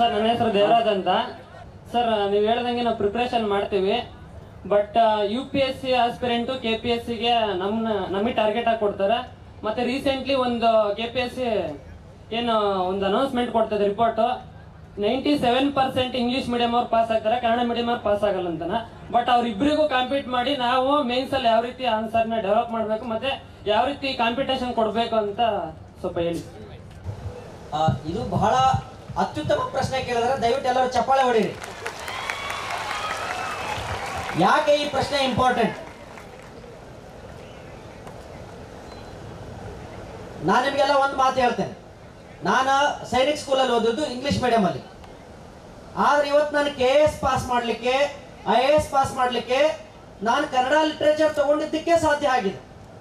sir ನನ್ನ ಹೆಸರು ದೇವರಾಜ್ ಅಂತ ಸರ್ ನೀವು ಹೇಳ್ದಂಗೆ ನಾವು ಪ್ರಿಪ್ರೇಷನ್ ಮಾಡ್ತೀವಿ but U P S C aspirant K P S ಸಿಗೆ ನಮ್ಮನ್ನ ನಮಗೆ ಟಾರ್ಗೆಟ್ ಆಗಿ ಕೊಡ್ತಾರೆ ಮತ್ತೆ ರೀಸೆಂಟ್ಲಿ ಒಂದು ಕೆ ಪಿ ಎಸ್ ಸಿ ಏನು ಒಂದು ಅನೌನ್ಸ್ಮೆಂಟ್ ಕೊಡ್ತದೆ report ninety seven percent English medium ಅವ್ರು ಪಾಸ್ ಆಗ್ತಾರೆ ಕನ್ನಡ ಮೀಡಿಯಂ ಅವ್ರು ಪಾಸ್ ಆಗಲ್ಲ ಅಂತನ ಬಟ್ ಅವ್ರಿಬ್ರಿಗೂ ಕಾಂಪೀಟ್ ಮಾಡಿ ನಾವು ಮೇನ್ಸ್ ಅಲ್ಲಿ ಯಾವ ರೀತಿ ಆನ್ಸರ್ನ ಡೆವಲಪ್ ಮಾಡಬೇಕು ಮತ್ತೆ ಯಾವ ರೀತಿ ಕಾಂಪಿಟೇಷನ್ ಕೊಡಬೇಕು ಅಂತ ಸ್ವಲ್ಪ ಹೇಳಿ ಆ, ಇದು ಬಹಳ ಅತ್ಯುತ್ತಮ ಪ್ರಶ್ನೆ ಕೇಳಿದ್ರೆ ದಯವಿಟ್ಟು ಎಲ್ಲರೂ ಚಪ್ಪಾಳೆ ಹೊಡೀರಿ ಯಾಕೆ ಈ ಪ್ರಶ್ನೆ ಇಂಪಾರ್ಟೆಂಟ್ ನಾನು ನಿಮಗೆಲ್ಲ ಒಂದು ಮಾತು ಹೇಳ್ತೇನೆ ನಾನು ಸೈನಿಕ್ ಸ್ಕೂಲಲ್ಲಿ ಓದಿದ್ದು ಇಂಗ್ಲಿಷ್ ಮೀಡಿಯಮಲ್ಲಿ ಆದ್ರೆ ಇವತ್ತು ನಾನು ಕೆ ಎಸ್ ಪಾಸ್ ಮಾಡಲಿಕ್ಕೆ ಐ ಎ ಎಸ್ ಪಾಸ್ ಮಾಡಲಿಕ್ಕೆ ನಾನು ಕನ್ನಡ ಲಿಟ್ರೇಚರ್ ತಗೊಂಡಿದ್ದಕ್ಕೆ ಸಾಧ್ಯ ಆಗಿದೆ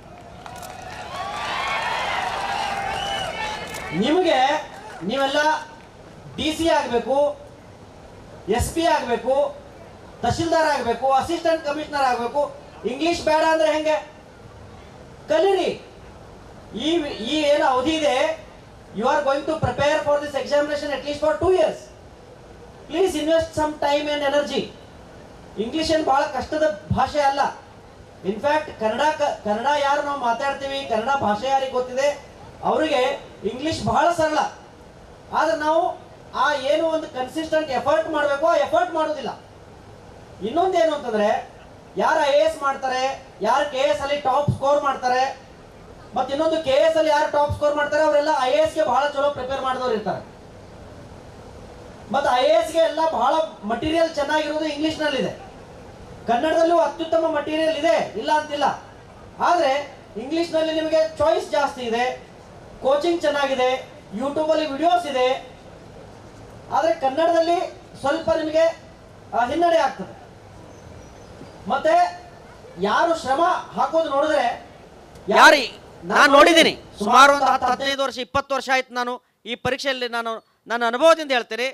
ನಿಮಗೆ ನೀವೆಲ್ಲ ಡಿ ಸಿ ಆಗಬೇಕು ಎಸ್ ಪಿ ಆಗಬೇಕು ತಹಶೀಲ್ದಾರ್ ಆಗಬೇಕು ಅಸಿಸ್ಟೆಂಟ್ ಕಮಿಷನರ್ ಆಗಬೇಕು ಇಂಗ್ಲಿಷ್ ಬೇಡ ಅಂದ್ರೆ ಹೆಂಗೆ ಕಲೀರಿ ಈ ಈ ಏನು ಅವಧಿ ಇದೆ you are going to prepare for this examination at least for two years please invest some time and energy English ಏನು ಬಹಳ ಕಷ್ಟದ ಭಾಷೆ ಅಲ್ಲ ಇನ್ಫ್ಯಾಕ್ಟ್ ಕನ್ನಡ ಕ- ಕನ್ನಡ ಯಾರು ನಾವು ಮಾತಾಡ್ತೀವಿ ಕನ್ನಡ ಭಾಷೆ ಯಾರಿಗೆ ಗೊತ್ತಿದೆ ಅವರಿಗೆ ಇಂಗ್ಲಿಷ್ ಬಹಳ ಸರಳ ಆದ್ರೆ ನಾವು ಆ ಏನು ಒಂದು ಕನ್ಸಿಸ್ಟೆಂಟ್ ಎಫರ್ಟ್ ಮಾಡಬೇಕು ಆ ಎಫರ್ಟ್ ಮಾಡೋದಿಲ್ಲ ಇನ್ನೊಂದೇನು ಅಂತಂದ್ರೆ ಯಾರು ಐ ಎ ಎಸ್ ಮಾಡ್ತಾರೆ ಯಾರು ಕೆ ಎಸ್ ಅಲ್ಲಿ ಟಾಪ್ ಸ್ಕೋರ್ ಮಾಡ್ತಾರೆ ಮತ್ತೆ ಇನ್ನೊಂದು ಕೆ ಎಸ್ ಅಲ್ಲಿ ಯಾರು ಟಾಪ್ ಸ್ಕೋರ್ ಮಾಡ್ತಾರೆ ಅವರೆಲ್ಲ ಐ ಎ ಗೆ ಬಹಳ ಚಲೋ ಪ್ರಿಪೇರ್ ಮಾಡಿದವರು ಇರ್ತಾರೆ ಮತ್ತೆ ಐ ಎ ಗೆ ಎಲ್ಲ ಬಹಳ ಮಟೀರಿಯಲ್ ಚೆನ್ನಾಗಿರೋದು ಇಂಗ್ಲಿಷ್ ನಲ್ಲಿದೆ ಕನ್ನಡದಲ್ಲೂ ಅತ್ಯುತ್ತಮ ಮಟೀರಿಯಲ್ ಇದೆ ಇಲ್ಲ ಅಂತಿಲ್ಲ ಆದ್ರೆ ಇಂಗ್ಲಿಷ್ ನಲ್ಲಿ ನಿಮಗೆ ಚಾಯ್ಸ್ ಜಾಸ್ತಿ ಇದೆ ಕೋಚಿಂಗ್ ಚೆನ್ನಾಗಿದೆ ಯೂಟ್ಯೂಬ್ ಅಲ್ಲಿ ವಿಡಿಯೋಸ್ ಇದೆ ಆದ್ರೆ ಕನ್ನಡದಲ್ಲಿ ಸ್ವಲ್ಪ ನಿಮಗೆ ಆ, ಹಿನ್ನಡೆ ಆಗ್ತದೆ ಮತ್ತೆ ಯಾರು ಶ್ರಮ ಹಾಕೋದು ನೋಡಿದ್ರೆ ಯಾರಿ ನಾನು ನೋಡಿದ್ದೀನಿ ಸುಮಾರು ಒಂದು ಹತ್ತು ಹದಿನೈದು ವರ್ಷ ಇಪ್ಪತ್ತು ವರ್ಷ ಆಯ್ತು ನಾನು ಈ ಪರೀಕ್ಷೆಯಲ್ಲಿ ನಾನು ನನ್ನ ಅನುಭವದಿಂದ ಹೇಳ್ತೀನಿ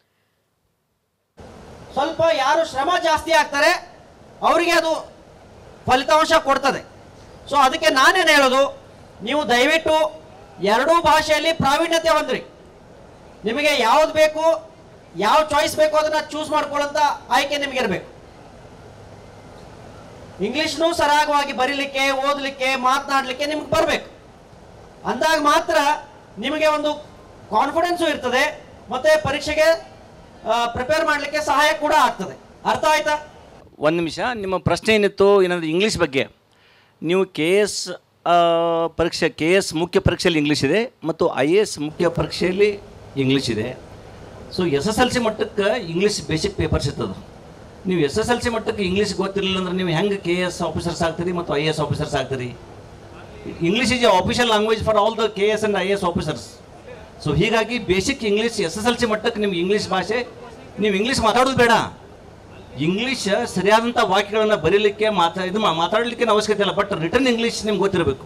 ಸ್ವಲ್ಪ ಯಾರು ಶ್ರಮ ಜಾಸ್ತಿ ಆಗ್ತಾರೆ ಅವರಿಗೆ ಅದು ಫಲಿತಾಂಶ ಕೊಡ್ತದೆ ಸೊ ಅದಕ್ಕೆ ನಾನೇನು ಹೇಳೋದು ನೀವು ದಯವಿಟ್ಟು ಎರಡೂ ಭಾಷೆಯಲ್ಲಿ ಪ್ರಾವೀಣ್ಯತೆ ಹೊಂದ್ರಿ ನಿಮಗೆ ಯಾವ್ದು ಬೇಕು ಯಾವ ಚಾಯ್ಸ್ ಬೇಕು ಅದನ್ನ ಚೂಸ್ ಮಾಡ್ಕೊಳ್ಳೋಂಥ ಆಯ್ಕೆ ನಿಮಗೆ ಇರಬೇಕು ಇಂಗ್ಲಿಷ್ನು ಸರಾಗವಾಗಿ ಬರೀಲಿಕ್ಕೆ ಓದಲಿಕ್ಕೆ ಮಾತನಾಡಲಿಕ್ಕೆ ನಿಮ್ಗೆ ಬರಬೇಕು ಅಂದಾಗ ಮಾತ್ರ ನಿಮಗೆ ಒಂದು ಕಾನ್ಫಿಡೆನ್ಸು ಇರ್ತದೆ ಮತ್ತೆ ಪರೀಕ್ಷೆಗೆ ಪ್ರಿಪೇರ್ ಮಾಡಲಿಕ್ಕೆ ಸಹಾಯ ಕೂಡ ಆಗ್ತದೆ ಅರ್ಥ ಆಯ್ತಾ ಒಂದು ನಿಮಿಷ ನಿಮ್ಮ ಪ್ರಶ್ನೆ ಏನಿತ್ತು ಏನಂದ್ರೆ ಇಂಗ್ಲೀಷ್ ಬಗ್ಗೆ ನೀವು ಕೆ ಎಸ್ ಪರೀಕ್ಷೆ ಕೆ ಎಸ್ ಮುಖ್ಯ ಪರೀಕ್ಷೆಯಲ್ಲಿ ಇಂಗ್ಲೀಷ್ ಇದೆ ಮತ್ತು ಐ ಎ ಎಸ್ ಮುಖ್ಯ ಪರೀಕ್ಷೆಯಲ್ಲಿ ಇಂಗ್ಲೀಷ್ ಇದೆ so S S L C ಮಟ್ಟಕ್ಕೆ ಇಂಗ್ಲೀಷ್ ಬೇಸಿಕ್ ಪೇಪರ್ಸ್ ಇರ್ತದೆ ನೀವು ಎಸ್ ಎಸ್ ಎಲ್ ಸಿ ಮಟ್ಟಕ್ಕೆ ಇಂಗ್ಲೀಷ್ ಗೊತ್ತಿರಲಿಲ್ಲ ಅಂದ್ರೆ ನೀವು ಹೆಂಗೆ ಕೆ ಎಸ್ ಆಫೀಸರ್ಸ್ ಆಗ್ತೀರಿ ಮತ್ತು ಐ ಎ ಎಸ್ ಆಫೀಸರ್ಸ್ ಆಗ್ತೀರಿ English is a official language for all the K S and I S officers so ಹೀಗಾಗಿ basic English S S L C ಮಟ್ಟಕ್ಕೆ ನಿಮ್ಗೆ ಇಂಗ್ಲೀಷ್ ಭಾಷೆ ನೀವು ಇಂಗ್ಲೀಷ್ ಮಾತಾಡೋದು ಬೇಡ ಇಂಗ್ಲೀಷ್ ಸರಿಯಾದಂಥ ವಾಕ್ಯಗಳನ್ನು ಬರೀಲಿಕ್ಕೆ ಮಾತಾ ಇದು ಮಾ- ಮಾತಾಡಲಿಕ್ಕೆ ಅವಶ್ಯಕತೆ ಇಲ್ಲ ಬಟ್ ರಿಟರ್ನ್ ಇಂಗ್ಲೀಷ್ ನಿಮ್ಗೆ ಗೊತ್ತಿರಬೇಕು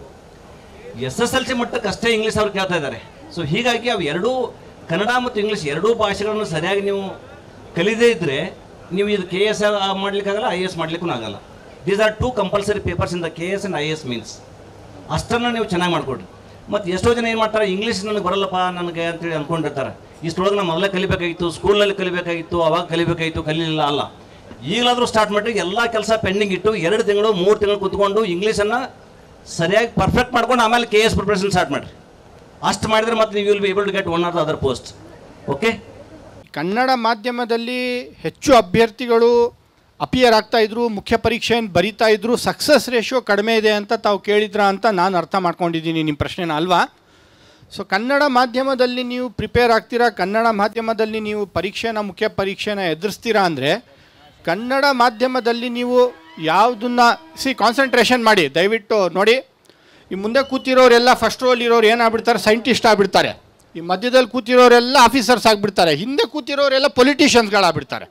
ಎಸ್ ಎಸ್ ಎಲ್ ಸಿ ಮಟ್ಟಕ್ಕೆ ಅಷ್ಟೇ ಇಂಗ್ಲೀಷ್ ಅವ್ರು ಕೇಳ್ತಾ ಇದ್ದಾರೆ ಸೊ ಹೀಗಾಗಿ ಅವು ಎರಡೂ ಕನ್ನಡ ಮತ್ತು ಇಂಗ್ಲೀಷ್ ಎರಡೂ ಭಾಷೆಗಳನ್ನು ಸರಿಯಾಗಿ ನೀವು ಕಲಿದೇ ಇದ್ದರೆ ನೀವು ಇದು ಕೆ ಎಸ್ ಮಾಡಲಿಕ್ಕಾಗಲ್ಲ ಐ ಎಸ್ ಮಾಡಲಿಕ್ಕೂ ಆಗಲ್ಲ these are two compulsory papers in the K S and I S means ಅಷ್ಟನ್ನು ನೀವು ಚೆನ್ನಾಗಿ ಮಾಡ್ಕೊಡ್ರಿ ಮತ್ತು ಎಷ್ಟೋ ಜನ ಏನು ಮಾಡ್ತಾರೆ ಇಂಗ್ಲೀಷ್ ನನಗೆ ಬರಲ್ಲಪ್ಪ ನನಗೆ ಅಂತೇಳಿ ಅಂದ್ಕೊಂಡಿರ್ತಾರೆ ಇಷ್ಟೊಳಗೆ ನಾನು ಮೊದಲೇ ಕಲಿಬೇಕಾಗಿತ್ತು ಸ್ಕೂಲ್ನಲ್ಲಿ ಕಲಿಬೇಕಾಗಿತ್ತು ಅವಾಗ ಕಲಿಬೇಕಾಗಿತ್ತು ಕಲೀಲಿಲ್ಲ ಅಲ್ಲ ಈಗಲಾದರೂ ಸ್ಟಾರ್ಟ್ ಮಾಡಿ ಎಲ್ಲ ಕೆಲಸ ಪೆಂಡಿಂಗ್ ಇಟ್ಟು ಎರಡು ತಿಂಗಳು ಮೂರು ತಿಂಗಳು ಕೂತ್ಕೊಂಡು ಇಂಗ್ಲೀಷನ್ನು ಸರಿಯಾಗಿ ಪರ್ಫೆಕ್ಟ್ ಮಾಡ್ಕೊಂಡು ಆಮೇಲೆ ಕೆ ಎಸ್ ಪ್ರಿಪ್ರೇಷನ್ ಸ್ಟಾರ್ಟ್ ಮಾಡಿರಿ ಅಷ್ಟು ಮಾಡಿದ್ರೆ ಮತ್ತೆ ನೀವು will be able to get one or the other post okay Kannada ಮಾಧ್ಯಮದಲ್ಲಿ ಹೆಚ್ಚು ಅಭ್ಯರ್ಥಿಗಳು ಅಪಿಯರ್ ಆಗ್ತಾ ಇದ್ರು ಮುಖ್ಯ ಪರೀಕ್ಷೆಯನ್ನು ಬರಿತಾ ಇದ್ರು ಸಕ್ಸಸ್ ರೇಷಿಯೋ ಕಡಿಮೆ ಇದೆ ಅಂತ ತಾವು ಕೇಳಿದ್ರಾ ಅಂತ ನಾನು ಅರ್ಥ ಮಾಡ್ಕೊಂಡಿದ್ದೀನಿ ನಿಮ್ಮ ಪ್ರಶ್ನೆನ ಅಲ್ವಾ ಸೊ ಕನ್ನಡ ಮಾಧ್ಯಮದಲ್ಲಿ ನೀವು ಪ್ರಿಪೇರ್ ಆಗ್ತೀರಾ ಕನ್ನಡ ಮಾಧ್ಯಮದಲ್ಲಿ ನೀವು ಪರೀಕ್ಷೆನ ಮುಖ್ಯ ಪರೀಕ್ಷೆನ ಎದುರಿಸ್ತೀರಾ ಅಂದರೆ ಕನ್ನಡ ಮಾಧ್ಯಮದಲ್ಲಿ ನೀವು ಯಾವುದನ್ನ ಸಿ ಕಾನ್ಸಂಟ್ರೇಷನ್ ಮಾಡಿ ದಯವಿಟ್ಟು ನೋಡಿ ಈ ಮುಂದೆ ಕೂತಿರೋರೆಲ್ಲ ಫಸ್ಟ್ ರೋಲ್ ಇರೋರು ಏನಾಗ್ಬಿಡ್ತಾರೆ ಸೈಂಟಿಸ್ಟ್ ಆಗಿಬಿಡ್ತಾರೆ ಈ ಮಧ್ಯದಲ್ಲಿ ಕೂತಿರೋರೆಲ್ಲ ಆಫೀಸರ್ಸ್ ಆಗಿಬಿಡ್ತಾರೆ ಹಿಂದೆ ಕೂತಿರೋರೆಲ್ಲ ಪೊಲಿಟಿಷಿಯನ್ಸ್ಗಳಾಗ್ಬಿಡ್ತಾರೆ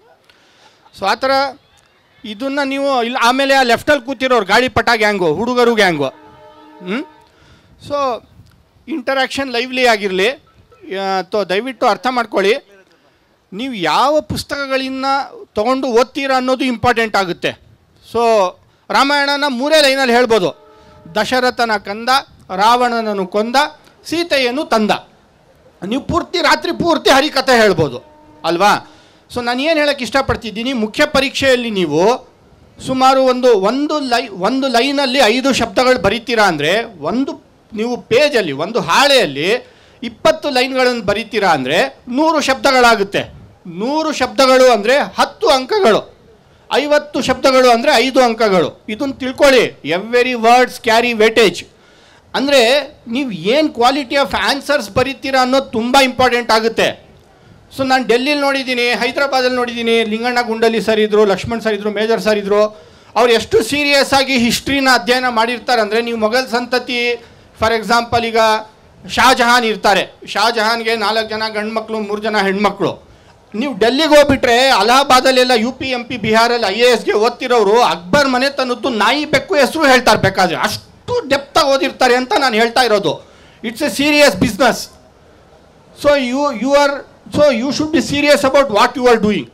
ಸೊ ಆ ಥರ ಇದನ್ನು ನೀವು ಇಲ್ಲ ಆಮೇಲೆ ಆ ಲೆಫ್ಟಲ್ಲಿ ಕೂತಿರೋರು ಗಾಳಿಪಟ ಗ್ಯಾಂಗು ಹುಡುಗರು ಗ್ಯಾಂಗು ಹ್ಞೂ ಸೊ ಇಂಟರಾಕ್ಷನ್ ಲೈವ್ಲಿ ಆಗಿರಲಿ ತೋ ದಯವಿಟ್ಟು ಅರ್ಥ ಮಾಡ್ಕೊಳ್ಳಿ ನೀವು ಯಾವ ಪುಸ್ತಕಗಳಿಂದ ತೊಗೊಂಡು ಓದ್ತೀರಾ ಅನ್ನೋದು ಇಂಪಾರ್ಟೆಂಟ್ ಆಗುತ್ತೆ ಸೊ ರಾಮಾಯಣನ ಮೂರೇ ಲೈನಲ್ಲಿ ಹೇಳ್ಬೋದು ದಶರಥನ ಕಂದ ರಾವಣನನ್ನು ಕೊಂದ ಸೀತೆಯನ್ನು ತಂದ ನೀವು ಪೂರ್ತಿ ರಾತ್ರಿ ಪೂರ್ತಿ ಹರಿಕಥೆ ಹೇಳ್ಬೋದು ಅಲ್ವಾ ಸೊ ನಾನು ಏನು ಹೇಳಕ್ಕೆ ಇಷ್ಟಪಡ್ತಿದ್ದೀನಿ ಮುಖ್ಯ ಪರೀಕ್ಷೆಯಲ್ಲಿ ನೀವು ಸುಮಾರು ಒಂದು ಒಂದು ಲೈ ಒಂದು ಲೈನಲ್ಲಿ ಐದು ಶಬ್ದಗಳು ಬರೀತೀರಾ ಅಂದರೆ ಒಂದು ನೀವು ಪೇಜಲ್ಲಿ ಒಂದು ಹಾಳೆಯಲ್ಲಿ ಇಪ್ಪತ್ತು ಲೈನ್ಗಳನ್ನು ಬರೀತೀರಾ ಅಂದರೆ ನೂರು ಶಬ್ದಗಳಾಗುತ್ತೆ ನೂರು ಶಬ್ದಗಳು ಅಂದರೆ ಹತ್ತು ಅಂಕಗಳು ಐವತ್ತು ಶಬ್ದಗಳು ಅಂದರೆ ಐದು ಅಂಕಗಳು ಇದನ್ನು ತಿಳ್ಕೊಳ್ಳಿ ಎವ್ರಿ ವರ್ಡ್ಸ್ ಕ್ಯಾರಿ ವೇಟೇಜ್ ಅಂದರೆ ನೀವು ಏನು ಕ್ವಾಲಿಟಿ ಆಫ್ ಆನ್ಸರ್ಸ್ ಬರೀತೀರಾ ಅನ್ನೋದು ತುಂಬ ಇಂಪಾರ್ಟೆಂಟ್ ಆಗುತ್ತೆ ಸೊ ನಾನು ಡೆಲ್ಲಿಲಿ ನೋಡಿದ್ದೀನಿ ಹೈದರಾಬಾದಲ್ಲಿ ನೋಡಿದ್ದೀನಿ ಲಿಂಗಣ್ಣ ಗುಂಡಲಿ ಸರ್ ಇದ್ರು ಲಕ್ಷ್ಮಣ್ ಸರ್ ಇದ್ರು ಮೇಜರ್ ಸರ್ ಇದ್ರು ಅವ್ರು ಎಷ್ಟು ಸೀರಿಯಸ್ ಆಗಿ ಹಿಸ್ಟ್ರಿನ ಅಧ್ಯಯನ ಮಾಡಿರ್ತಾರೆ ಅಂದರೆ ನೀವು ಮೊಘಲ್ ಸಂತತಿ ಫಾರ್ ಎಕ್ಸಾಂಪಲ್ ಈಗ ಶಾಜಹಾನ್ ಇರ್ತಾರೆ ಶಾಜಹಾನ್ಗೆ ನಾಲ್ಕು ಜನ ಗಂಡು ಮಕ್ಕಳು ಮೂರು ಜನ ಹೆಣ್ಮಕ್ಳು ನೀವು ಡೆಲ್ಲಿಗೆ ಹೋಗ್ಬಿಟ್ರೆ ಅಲಹಾಬಾದಲ್ಲೆಲ್ಲ ಯು ಪಿ ಎಂ ಪಿ ಬಿಹಾರಲ್ಲಿ ಐ ಎ ಎಸ್ಗೆ ಓದ್ತಿರೋರು ಅಕ್ಬರ್ ಮನೆ ತನ್ನದ್ದು ನಾಯಿ ಬೆಕ್ಕು ಹೆಸರು ಹೇಳ್ತಾರೆ ಬೇಕಾದ್ರೆ ಅಷ್ಟು ಡೆಪ್ತಾಗಿ ಓದಿರ್ತಾರೆ ಅಂತ ನಾನು ಹೇಳ್ತಾ ಇರೋದು it's a serious business so you you are so you should be serious about what you are doing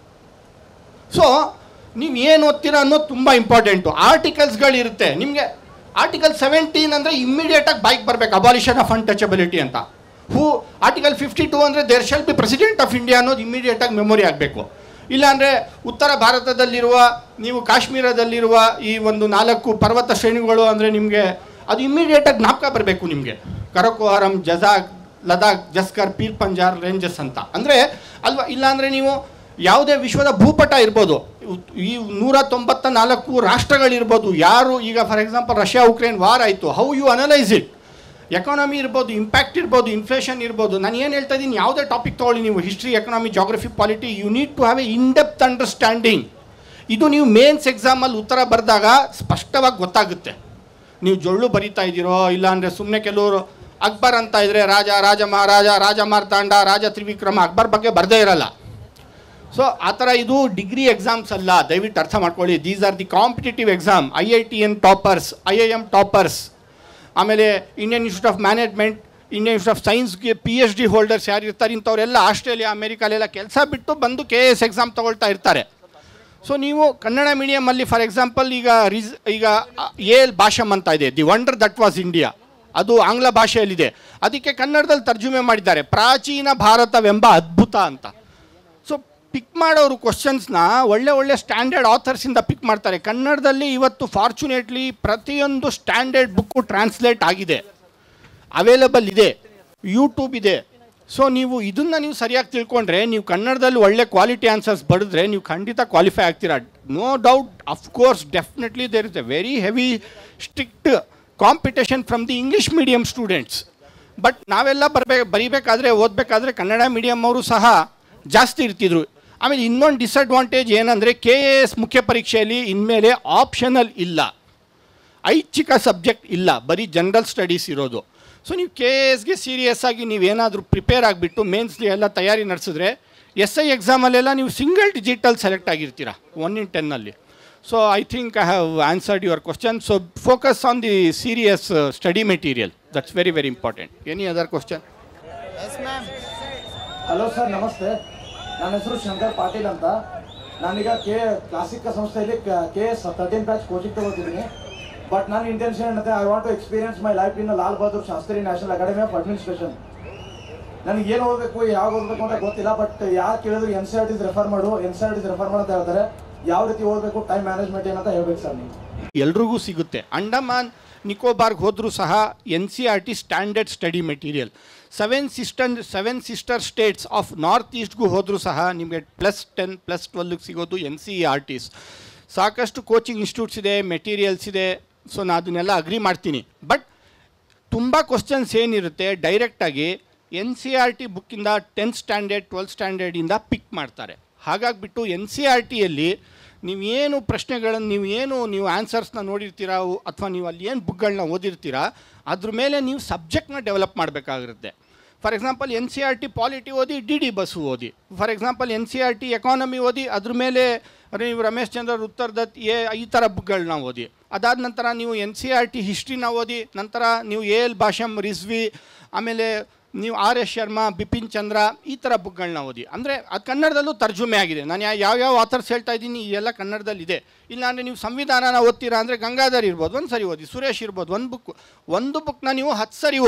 so ನೀವು ಏನು ಓದ್ತೀರಾ ಅನ್ನೋದು ತುಂಬ ಇಂಪಾರ್ಟೆಂಟು ಆರ್ಟಿಕಲ್ಸ್ಗಳಿರುತ್ತೆ ನಿಮಗೆ ಆರ್ಟಿಕಲ್ ಸೆವೆಂಟೀನ್ ಅಂದರೆ ಇಮ್ಮಿಡಿಯೇಟಾಗಿ ಬೈಕ್ ಬರಬೇಕು ಅಬಾಲಿಷನ್ ಆಫ್ ಅನ್ಟಚಬಿಲಿಟಿ ಅಂತ ಹೂ ಆರ್ಟಿಕಲ್ ಫಿಫ್ಟಿ ಟೂ ಅಂದರೆ there shall be president of India ಅನ್ನೋದು ಇಮ್ಮಿಡಿಯೇಟಾಗಿ ಮೆಮೊರಿ ಆಗಬೇಕು ಇಲ್ಲಾಂದರೆ ಉತ್ತರ ಭಾರತದಲ್ಲಿರುವ ನೀವು ಕಾಶ್ಮೀರದಲ್ಲಿರುವ ಈ ಒಂದು ನಾಲ್ಕು ಪರ್ವತ ಶ್ರೇಣಿಗಳು ಅಂದರೆ ನಿಮಗೆ ಅದು ಇಮ್ಮಿಡಿಯೇಟಾಗಿ ಜ್ಞಾಪಕ ಬರಬೇಕು ನಿಮಗೆ ಕರಕೋಹರಂ ಜಜಾಕ್ ಲದಾಖ್ ಜಸ್ಕರ್ ಪೀರ್ ಪಂಜಾರ್ ರೇಂಜಸ್ ಅಂತ ಅಂದರೆ ಅಲ್ವಾ ಇಲ್ಲಾಂದರೆ ನೀವು ಯಾವುದೇ ವಿಶ್ವದ ಭೂಪಟ ಇರ್ಬೋದು ಉತ್- ಈ ನೂರ ತೊಂಬತ್ತ ನಾಲ್ಕು ರಾಷ್ಟ್ರಗಳಿರ್ಬೋದು ಯಾರು ಈಗ for example Russia Ukraine war ಆಯಿತು how you analyse it economy ಇರ್ಬೋದು ಇಂಪ್ಯಾಕ್ಟ್ ಇರ್ಬೋದು ಇನ್ಫ್ಲೇಷನ್ ಇರ್ಬೋದು ನಾನು ಏನು ಹೇಳ್ತಾ ಇದ್ದೀನಿ ಯಾವುದೇ ಟಾಪಿಕ್ ತೊಗೊಳ್ಳಿ ನೀವು history economy geography polity you need to have a in depth understanding ಇದು ನೀವು ಮೇನ್ಸ್ ಎಕ್ಸಾಮಲ್ಲಿ ಉತ್ತರ ಬರೆದಾಗ ಸ್ಪಷ್ಟವಾಗಿ ಗೊತ್ತಾಗುತ್ತೆ ನೀವು ಜೊಳ್ಳು ಬರಿತಾ ಇದ್ದೀರೋ ಇಲ್ಲಾಂದರೆ ಸುಮ್ಮನೆ ಕೆಲವರು ಅಕ್ಬರ್ ಅಂತ ಇದ್ರೆ ರಾಜ ರಾಜ ಮಹಾರಾಜ ರಾಜ ಮಾರ್ತಾಂಡ ರಾಜ ತ್ರಿವಿಕ್ರಮ ಅಕ್ಬರ್ ಬಗ್ಗೆ ಬರದೇ ಇರಲ್ಲ ಸೊ ಆ ಥರ ಇದು ಡಿಗ್ರಿ ಎಕ್ಸಾಮ್ಸ್ ಅಲ್ಲ ದಯವಿಟ್ಟು ಅರ್ಥ ಮಾಡ್ಕೊಳ್ಳಿ these are the competitive exam I I T N toppers I I M toppers ಆಮೇಲೆ Indian Institute of Management Indian Institute of ಸೈನ್ಸ್ಗೆ ಪಿ ಎಚ್ ಡಿ ಹೋಲ್ಡರ್ಸ್ ಯಾರು ಇರ್ತಾರೆ ಇಂಥವರೆಲ್ಲ ಆಸ್ಟ್ರೇಲಿಯಾ ಅಮೇರಿಕಾಲೆಲ್ಲ ಕೆಲಸ ಬಿಟ್ಟು ಬಂದು ಕೆ ಎಸ್ ಎಕ್ಸಾಮ್ ತೊಗೊಳ್ತಾ ಇರ್ತಾರೆ ಸೊ ನೀವು ಕನ್ನಡ ಮೀಡಿಯಮಲ್ಲಿ ಫಾರ್ ಎಕ್ಸಾಂಪಲ್ ಈಗ ರಿಸ್ ಈಗ ಎ ಎಲ್ ಭಾಷಮ್ ಅಂತ ಇದೆ the wonder that was India ಅದು ಆಂಗ್ಲ ಭಾಷೆಯಲ್ಲಿದೆ ಅದಕ್ಕೆ ಕನ್ನಡದಲ್ಲಿ ತರ್ಜುಮೆ ಮಾಡಿದ್ದಾರೆ ಪ್ರಾಚೀನ ಭಾರತವೆಂಬ ಅದ್ಭುತ ಅಂತ ಸೊ ಪಿಕ್ ಮಾಡೋರು ಕ್ವಶನ್ಸ್ನ ಒಳ್ಳೆ ಒಳ್ಳೆ ಸ್ಟ್ಯಾಂಡರ್ಡ್ ಆಥರ್ಸಿಂದ ಪಿಕ್ ಮಾಡ್ತಾರೆ ಕನ್ನಡದಲ್ಲಿ ಇವತ್ತು ಫಾರ್ಚುನೇಟ್ಲಿ ಪ್ರತಿಯೊಂದು ಸ್ಟ್ಯಾಂಡರ್ಡ್ ಬುಕ್ಕು ಟ್ರಾನ್ಸ್ಲೇಟ್ ಆಗಿದೆ ಅವೈಲಬಲ್ ಇದೆ ಯೂಟ್ಯೂಬ್ ಇದೆ ಸೊ ನೀವು ಇದನ್ನು ನೀವು ಸರಿಯಾಗಿ ತಿಳ್ಕೊಂಡ್ರೆ ನೀವು ಕನ್ನಡದಲ್ಲಿ ಒಳ್ಳೆ ಕ್ವಾಲಿಟಿ ಆನ್ಸರ್ಸ್ ಬರೆದ್ರೆ ನೀವು ಖಂಡಿತ ಕ್ವಾಲಿಫೈ ಆಗ್ತೀರಾ no doubt of course definitely there is a very heavy strict competition from the English medium students but ನಾವೆಲ್ಲ ಬರಬೇಕು ಬರೀಬೇಕಾದ್ರೆ ಓದಬೇಕಾದ್ರೆ ಕನ್ನಡ ಮೀಡಿಯಮ್ ಅವರು ಸಹ ಜಾಸ್ತಿ ಇರ್ತಿದ್ರು ಆಮೇಲೆ ಇನ್ನೊಂದು ಡಿಸಡ್ವಾಂಟೇಜ್ ಏನಂದರೆ ಕೆ ಎ ಎಸ್ ಮುಖ್ಯ ಪರೀಕ್ಷೆಯಲ್ಲಿ ಇನ್ಮೇಲೆ ಆಪ್ಷನಲ್ ಇಲ್ಲ ಐಚ್ಛಿಕ ಸಬ್ಜೆಕ್ಟ್ ಇಲ್ಲ ಬರೀ ಜನರಲ್ ಸ್ಟಡೀಸ್ ಇರೋದು ಸೊ ನೀವು ಕೆ ಎ ಎಸ್ಗೆ ಸೀರಿಯಸ್ ಆಗಿ ನೀವೇನಾದರೂ ಪ್ರಿಪೇರ್ ಆಗಿಬಿಟ್ಟು ಮೇನ್ಸ್ಲಿ ಎಲ್ಲ ತಯಾರಿ ನಡೆಸಿದ್ರೆ ಎಸ್ ಐ ಎಕ್ಸಾಮಲ್ಲೆಲ್ಲ ನೀವು ಸಿಂಗಲ್ ಡಿಜಿಟಲ್ ಸೆಲೆಕ್ಟ್ ಆಗಿರ್ತೀರಾ ಒನ್ ಇನ್ ಟೆನ್ನಲ್ಲಿ so I think I have answered your question so focus on the serious study material that's very very important any other question hello sir ನಮಸ್ತೆ ನನ್ನ ಹೆಸರು ಶಂಕರ್ ಪಾಟೀಲ್ ಅಂತ ನಾನೀಗ K ಕ್ಲಾಸಿಕ ಸಂಸ್ಥೆಯಲ್ಲಿ K S thirteen batch coaching ತಗೋತಿದ್ದೀನಿ but ನನ್ನ intention ಏನಂತೆ I want to experience my life in Lal Bahadur Shastri National Academy of Administration ನನಗೆ ಏನು ಓದಬೇಕು ಯಾವಾಗ ಓದಬೇಕು ಅಂತ ಗೊತ್ತಿಲ್ಲ ಬಟ್ ಯಾರು ಕೇಳಿದ್ರು N C R Ts refer ಮಾಡು N C R Ts refer ಮಾಡು ಅಂತ ಹೇಳ್ತಾರೆ ಯಾವ ರೀತಿ ಓದಬೇಕು ಟೈಮ್ ಮ್ಯಾನೇಜ್ಮೆಂಟ್ ಏನಂತ ಹೇಳ್ಬೇಕು ಸರ್ ನೀವು ಎಲ್ರಿಗೂ ಸಿಗುತ್ತೆ ಅಂಡಮಾನ್ ನಿಕೋಬಾರ್ಗೆ ಹೋದರೂ ಸಹ N C R T standard study material seven sister seven sister states of north ಈಸ್ಟ್ಗೂ ಹೋದರೂ ಸಹ ನಿಮಗೆ ಪ್ಲಸ್ ಟೆನ್ ಪ್ಲಸ್ ಟ್ವೆಲ್ಗೆ ಸಿಗೋದು ಎನ್ ಸಿ ಆರ್ ಟಿಸ್ ಸಾಕಷ್ಟು ಕೋಚಿಂಗ್ ಇನ್ಸ್ಟಿಟ್ಯೂಟ್ಸ್ ಇದೆ ಮೆಟೀರಿಯಲ್ಸ್ ಇದೆ ಸೊ ನಾನು ಅದನ್ನೆಲ್ಲ ಅಗ್ರಿ ಮಾಡ್ತೀನಿ ಬಟ್ ತುಂಬ ಕ್ವಶನ್ಸ್ ಏನಿರುತ್ತೆ ಡೈರೆಕ್ಟಾಗಿ ಎನ್ ಸಿ ಆರ್ ಟಿ ಬುಕ್ಕಿಂದ ಟೆಂತ್ ಸ್ಟ್ಯಾಂಡರ್ಡ್ ಟ್ವೆಲ್ತ್ ಸ್ಟ್ಯಾಂಡರ್ಡಿಂದ ಪಿಕ್ ಮಾಡ್ತಾರೆ ಹಾಗಾಗಿಬಿಟ್ಟು ಎನ್ ಸಿ ಆರ್ ಟಿಯಲ್ಲಿ ನೀವೇನು ಪ್ರಶ್ನೆಗಳನ್ನು ನೀವು ಏನು ನೀವು ಆನ್ಸರ್ಸ್ನ ನೋಡಿರ್ತೀರಾ ಅಥವಾ ನೀವು ಅಲ್ಲಿ ಏನು ಬುಕ್ಗಳನ್ನ ಓದಿರ್ತೀರಾ ಅದ್ರ ಮೇಲೆ ನೀವು ಸಬ್ಜೆಕ್ಟ್ನ ಡೆವಲಪ್ ಮಾಡಬೇಕಾಗಿರುತ್ತೆ for example N C R T polity ಓದಿ ಡಿ ಡಿ ಬಸ್ಸು ಓದಿ for example N C R T economy ಓದಿ ಅದ್ರ ಮೇಲೆ ನೀವು ರಮೇಶ್ ಚಂದ್ರ ಉತ್ತರ್ ದತ್ ಎ ಈ ಥರ ಬುಕ್ಗಳನ್ನ ಓದಿ ಅದಾದ ನಂತರ ನೀವು ಎನ್ ಸಿ ಆರ್ ಟಿ ಹಿಸ್ಟ್ರಿನ ಓದಿ ನಂತರ ನೀವು ಎ ಎಲ್ ಭಾಷಮ್ ರಿಜ್ವಿ ಆಮೇಲೆ ನೀವು ಆರ್ ಎಸ್ ಶರ್ಮಾ ಬಿಪಿನ್ ಚಂದ್ರ ಈ ಥರ ಬುಕ್ಗಳನ್ನ ಓದಿ ಅಂದರೆ ಅದು ಕನ್ನಡದಲ್ಲೂ ತರ್ಜುಮೆ ಆಗಿದೆ ನಾನು ಯಾ- ಯಾವ್ಯಾವ ಆಥರ್ಸ್ ಹೇಳ್ತಾ ಇದ್ದೀನಿ ಎಲ್ಲ ಕನ್ನಡದಲ್ಲಿದೆ ಇಲ್ಲಾಂದರೆ ನೀವು ಸಂವಿಧಾನನ ಓದ್ತೀರಾ ಅಂದರೆ ಗಂಗಾಧರ್ ಇರ್ಬೋದು ಒಂದು ಸರಿ ಓದಿ ಸುರೇಶ್ ಇರ್ಬೋದು ಒಂದು ಬುಕ್ ಒಂದು ಬುಕ್ನ ನೀವು ಹತ್ತು ಸರಿ ಓದಿ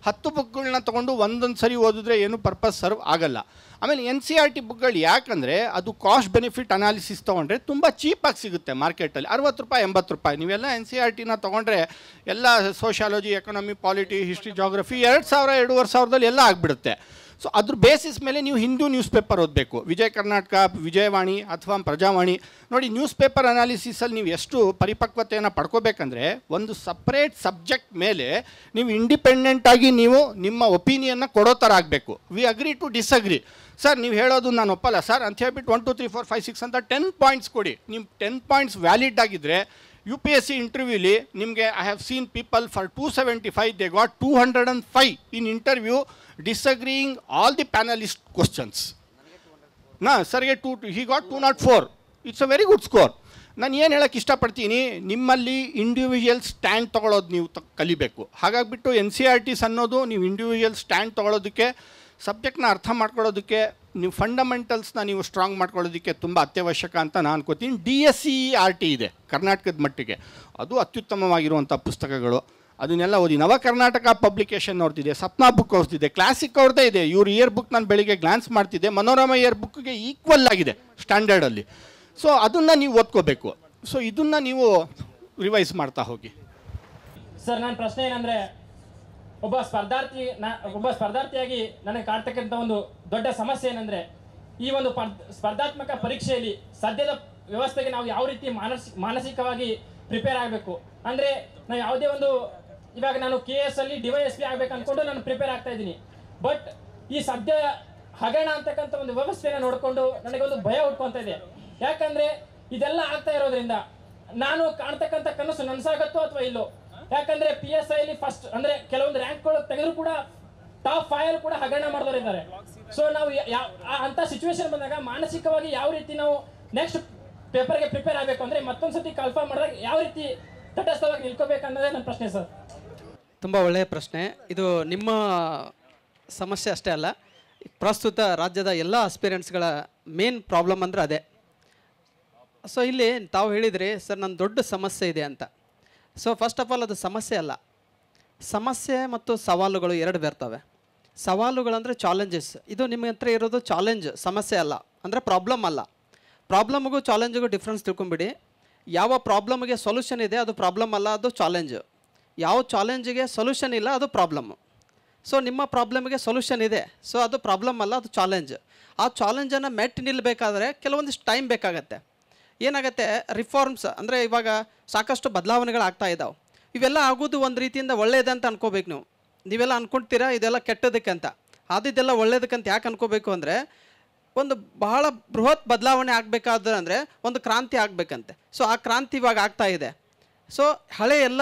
ಹತ್ತು ಬುಕ್ಗಳನ್ನ ತೊಗೊಂಡು ಒಂದೊಂದು ಸರಿ ಓದಿದ್ರೆ ಏನು ಪರ್ಪಸ್ ಸರ್ವ್ ಆಗಲ್ಲ ಆಮೇಲೆ ಎನ್ ಸಿ ಆರ್ ಟಿ ಬುಕ್ಗಳು ಯಾಕಂದರೆ ಅದು ಕಾಸ್ಟ್ ಬೆನಿಫಿಟ್ ಅನಾಲಿಸಿಸ್ ತೊಗೊಂಡ್ರೆ ತುಂಬ ಚೀಪಾಗಿ ಸಿಗುತ್ತೆ ಮಾರ್ಕೆಟಲ್ಲಿ ಅರವತ್ತು ರೂಪಾಯಿ ಎಂಬತ್ತು ರೂಪಾಯಿ ನೀವೆಲ್ಲ ಎನ್ ಸಿ ಆರ್ ಟಿನ ತೊಗೊಂಡ್ರೆ ಎಲ್ಲ sociology economy polity history geography ಎರಡು ಸಾವಿರ ಎರಡೂವರೆ ಸಾವಿರದಲ್ಲಿ ಎಲ್ಲ ಆಗಿಬಿಡುತ್ತೆ ಸೊ ಅದ್ರ ಬೇಸಿಸ್ ಮೇಲೆ ನೀವು ಹಿಂದೂ ನ್ಯೂಸ್ ಪೇಪರ್ ಓದಬೇಕು ವಿಜಯ ಕರ್ನಾಟಕ ವಿಜಯವಾಣಿ ಅಥವಾ ಪ್ರಜಾವಾಣಿ ನೋಡಿ ನ್ಯೂಸ್ ಪೇಪರ್ ಅನಾಲಿಸಿಸಲ್ಲಿ ನೀವು ಎಷ್ಟು ಪರಿಪಕ್ವತೆಯನ್ನು ಪಡ್ಕೋಬೇಕಂದ್ರೆ ಒಂದು ಸಪ್ರೇಟ್ ಸಬ್ಜೆಕ್ಟ್ ಮೇಲೆ ನೀವು ಇಂಡಿಪೆಂಡೆಂಟಾಗಿ ನೀವು ನಿಮ್ಮ ಒಪಿನಿಯನ್ನ ಕೊಡೋ ಥರ ಆಗಬೇಕು we agree to disagree sir ನೀವು ಹೇಳೋದು ನಾನು ಒಪ್ಪಲ್ಲ ಸರ್ ಅಂತ ಹೇಳ್ಬಿಟ್ಟು one two three four five six ಅಂತ ಟೆನ್ ಪಾಯಿಂಟ್ಸ್ ಕೊಡಿ ನಿಮ್ಮ ಟೆನ್ ಪಾಯಿಂಟ್ಸ್ ವ್ಯಾಲಿಡ್ ಆಗಿದ್ದರೆ ಯು ಪಿ ಎಸ್ ಸಿ ಇಂಟರ್ವ್ಯೂಲಿ ನಿಮಗೆ I have seen people for two seventy five they got two hundred and five in interview disagreeing all the panelist questions ನಾ ಸರ್ಗೆ two he got two not four it's a very good score ನಾನು ಏನು ಹೇಳೋಕ್ಕೆ ಇಷ್ಟಪಡ್ತೀನಿ ನಿಮ್ಮಲ್ಲಿ individual stand ತೊಗೊಳೋದು ನೀವು ತ ಕಲಿಬೇಕು ಹಾಗಾಗಿಬಿಟ್ಟು ಎನ್ ಸಿ ಆರ್ ಟಿಸ್ ಅನ್ನೋದು ನೀವು ಇಂಡಿವಿಜುವಲ್ ಸ್ಟ್ಯಾಂಡ್ ತೊಗೊಳೋದಕ್ಕೆ ಸಬ್ಜೆಕ್ಟ್ನ ಅರ್ಥ ಮಾಡ್ಕೊಳ್ಳೋದಕ್ಕೆ ನೀವು ಫಂಡಮೆಂಟಲ್ಸ್ನ ನೀವು ಸ್ಟ್ರಾಂಗ್ ಮಾಡ್ಕೊಳ್ಳೋದಕ್ಕೆ ತುಂಬ ಅತ್ಯವಶ್ಯಕ ಅಂತ ನಾನು ಅನ್ಕೋತೀನಿ D S C R T ಇದೆ ಕರ್ನಾಟಕದ ಮಟ್ಟಿಗೆ ಅದು ಅತ್ಯುತ್ತಮವಾಗಿರುವಂಥ ಪುಸ್ತಕಗಳು ಅದನ್ನೆಲ್ಲ ಓದಿ ನವ ಕರ್ನಾಟಕ ಪಬ್ಲಿಕೇಶನ್ ಅವ್ರದ್ದಿದೆ ಸಪ್ನಾ ಬುಕ್ ಅವ್ರದ್ದಿದೆ ಕ್ಲಾಸಿಕ್ ಅವ್ರದ್ದೇ ಇದೆ ಇವ್ರ ಇಯರ್ ಬುಕ್ ನಾನು ಬೆಳಿಗ್ಗೆ ಗ್ಲಾನ್ಸ್ ಮಾಡ್ತಿದ್ದೆ ಮನೋರಮ ಇಯರ್ ಬುಕ್ಗೆ ಈಕ್ವಲ್ ಆಗಿದೆ ಸ್ಟ್ಯಾಂಡರ್ಡಲ್ಲಿ ಸೊ ಅದನ್ನು ನೀವು ಓದ್ಕೋಬೇಕು ಸೊ ಇದನ್ನು ನೀವು ರಿವೈಸ್ ಮಾಡ್ತಾ ಹೋಗಿ ಸರ್ ನನ್ನ ಪ್ರಶ್ನೆ ಏನಂದ್ರೆ ಒಬ್ಬ ಸ್ಪರ್ಧಾರ್ಥಿ ನಾ- ಒಬ್ಬ ಸ್ಪರ್ಧಾರ್ಥಿಯಾಗಿ ನನಗೆ ಕಾಡ್ತಕ್ಕಂಥ ಒಂದು ದೊಡ್ಡ ಸಮಸ್ಯೆ ಏನಂದ್ರೆ ಈ ಒಂದು ಪರ್- ಸ್ಪರ್ಧಾತ್ಮಕ ಪರೀಕ್ಷೆಯಲ್ಲಿ ಸದ್ಯದ ವ್ಯವಸ್ಥೆಗೆ ನಾವು ಯಾವ ರೀತಿ ಮಾನಸಿಕ ಮಾನಸಿಕವಾಗಿ ಪ್ರಿಪೇರ್ ಆಗಬೇಕು ಅಂದ್ರೆ ನಾವು ಯಾವುದೇ ಒಂದು ಇವಾಗ ನಾನು ಕೆ ಎಸ್ ಅಲ್ಲಿ ಡಿವೈ ಎಸ್ ಪಿ ಆಗ್ಬೇಕು ಅನ್ಕೊಂಡು ನಾನು ಪ್ರಿಪೇರ್ ಆಗ್ತಾ ಇದ್ದೀನಿ ಬಟ್ ಈ ಸದ್ಯ ಹಗರಣ ಅಂತಕ್ಕಂಥ ಒಂದು ವ್ಯವಸ್ಥೆನ ನೋಡಿಕೊಂಡು ನನಗೊಂದು ಭಯ ಉಟ್ಕೊಂತ ಇದೆ ಯಾಕಂದ್ರೆ ಇದೆಲ್ಲ ಆಗ್ತಾ ಇರೋದ್ರಿಂದ ನಾನು ಕಾಣ್ತಕ್ಕಂಥ ಕನಸು ನನ್ಸಾಗತ್ತೋ ಅಥವಾ ಇಲ್ಲೋ ಯಾಕಂದ್ರೆ ಪಿ ಎಸ್ ಐಲಿ ಫಸ್ಟ್ ಅಂದ್ರೆ ಕೆಲವೊಂದು ರ್ಯಾಂಕ್ಗಳು ತೆಗೆದ್ರು ಕೂಡ ಟಾಪ್ ಫೈವ್ ಕೂಡ ಹಗರಣ ಮಾಡಿದವರು ಇದ್ದಾರೆ ಸೊ ನಾವು ಯಾ- ಯಾ- ಆ- ಅಂತ ಸಿಚುವೇಶನ್ ಬಂದಾಗ ಮಾನಸಿಕವಾಗಿ ಯಾವ ರೀತಿ ನಾವು ನೆಕ್ಸ್ಟ್ ಪೇಪರ್ಗೆ ಪ್ರಿಪೇರ್ ಆಗಬೇಕು ಅಂದ್ರೆ ಮತ್ತೊಂದ್ಸತಿ ಕನ್ಫರ್ಮ್ ಮಾಡಿದಾಗ ಯಾವ ರೀತಿ ತಟಸ್ಥವಾಗಿ ನಿಲ್ಕೋಬೇಕು ಅನ್ನೋದೇ ನನ್ನ ಪ್ರಶ್ನೆ ಸರ್ ತುಂಬ ಒಳ್ಳೆಯ ಪ್ರಶ್ನೆ ಇದು ನಿಮ್ಮ ಸಮಸ್ಯೆ ಅಷ್ಟೇ ಅಲ್ಲ ಪ್ರಸ್ತುತ ರಾಜ್ಯದ ಎಲ್ಲ ಅಸ್ಪಿರೆಂಟ್ಸ್ಗಳ ಮೇನ್ ಪ್ರಾಬ್ಲಮ್ ಅಂದರೆ ಅದೇ ಸೊ ಇಲ್ಲಿ ತಾವು ಹೇಳಿದ್ರಿ ಸರ್ ನನ್ನ ದೊಡ್ಡ ಸಮಸ್ಯೆ ಇದೆ ಅಂತ ಸೊ ಫಸ್ಟ್ ಆಫ್ ಆಲ್ ಅದು ಸಮಸ್ಯೆ ಅಲ್ಲ ಸಮಸ್ಯೆ ಮತ್ತು ಸವಾಲುಗಳು ಎರಡು ಬರ್ತವೆ ಸವಾಲುಗಳಂದರೆ ಚಾಲೆಂಜಸ್ ಇದು ನಿಮ್ಮ ಹತ್ರ ಇರೋದು ಚಾಲೆಂಜ್ ಸಮಸ್ಯೆ ಅಲ್ಲ ಅಂದರೆ ಪ್ರಾಬ್ಲಮ್ ಅಲ್ಲ ಪ್ರಾಬ್ಲಮ್ಗೂ ಚಾಲೆಂಜಿಗೂ ಡಿಫ್ರೆನ್ಸ್ ತಿಳ್ಕೊಂಬಿಡಿ ಯಾವ ಪ್ರಾಬ್ಲಮ್ಗೆ ಸೊಲ್ಯೂಷನ್ ಇದೆ ಅದು ಪ್ರಾಬ್ಲಮ್ ಅಲ್ಲ ಅದು ಚಾಲೆಂಜ್ ಯಾವ ಚಾಲೆಂಜಿಗೆ ಸೊಲ್ಯೂಷನ್ ಇಲ್ಲ ಅದು ಪ್ರಾಬ್ಲಮ್ಮು ಸೊ ನಿಮ್ಮ ಪ್ರಾಬ್ಲಮ್ಗೆ ಸೊಲ್ಯೂಷನ್ ಇದೆ ಸೊ ಅದು ಪ್ರಾಬ್ಲಮ್ ಅಲ್ಲ ಅದು ಚಾಲೆಂಜ್ ಆ ಚಾಲೆಂಜನ್ನು ಮೆಟ್ ನಿಲ್ಲಬೇಕಾದ್ರೆ ಕೆಲವೊಂದಿಷ್ಟು ಟೈಮ್ ಬೇಕಾಗತ್ತೆ ಏನಾಗುತ್ತೆ ರಿಫಾರ್ಮ್ಸ್ ಅಂದರೆ ಇವಾಗ ಸಾಕಷ್ಟು ಬದಲಾವಣೆಗಳಾಗ್ತಾ ಇದ್ದಾವೆ ಇವೆಲ್ಲ ಆಗೋದು ಒಂದು ರೀತಿಯಿಂದ ಒಳ್ಳೆಯದು ಅಂತ ಅನ್ಕೋಬೇಕು ನೀವು ನೀವೆಲ್ಲ ಅನ್ಕೊಳ್ತೀರಾ ಇದೆಲ್ಲ ಕೆಟ್ಟದಕ್ಕೆ ಅಂತ ಆದಿದ್ದೆಲ್ಲ ಒಳ್ಳೇದಕ್ಕಂತ ಯಾಕೆ ಅನ್ಕೋಬೇಕು ಅಂದರೆ ಒಂದು ಬಹಳ ಬೃಹತ್ ಬದಲಾವಣೆ ಆಗಬೇಕಾದ್ರೆ ಅಂದರೆ ಒಂದು ಕ್ರಾಂತಿ ಆಗಬೇಕಂತೆ ಸೊ ಆ ಕ್ರಾಂತಿ ಇವಾಗ ಆಗ್ತಾ ಇದೆ ಸೊ ಹಳೆ ಎಲ್ಲ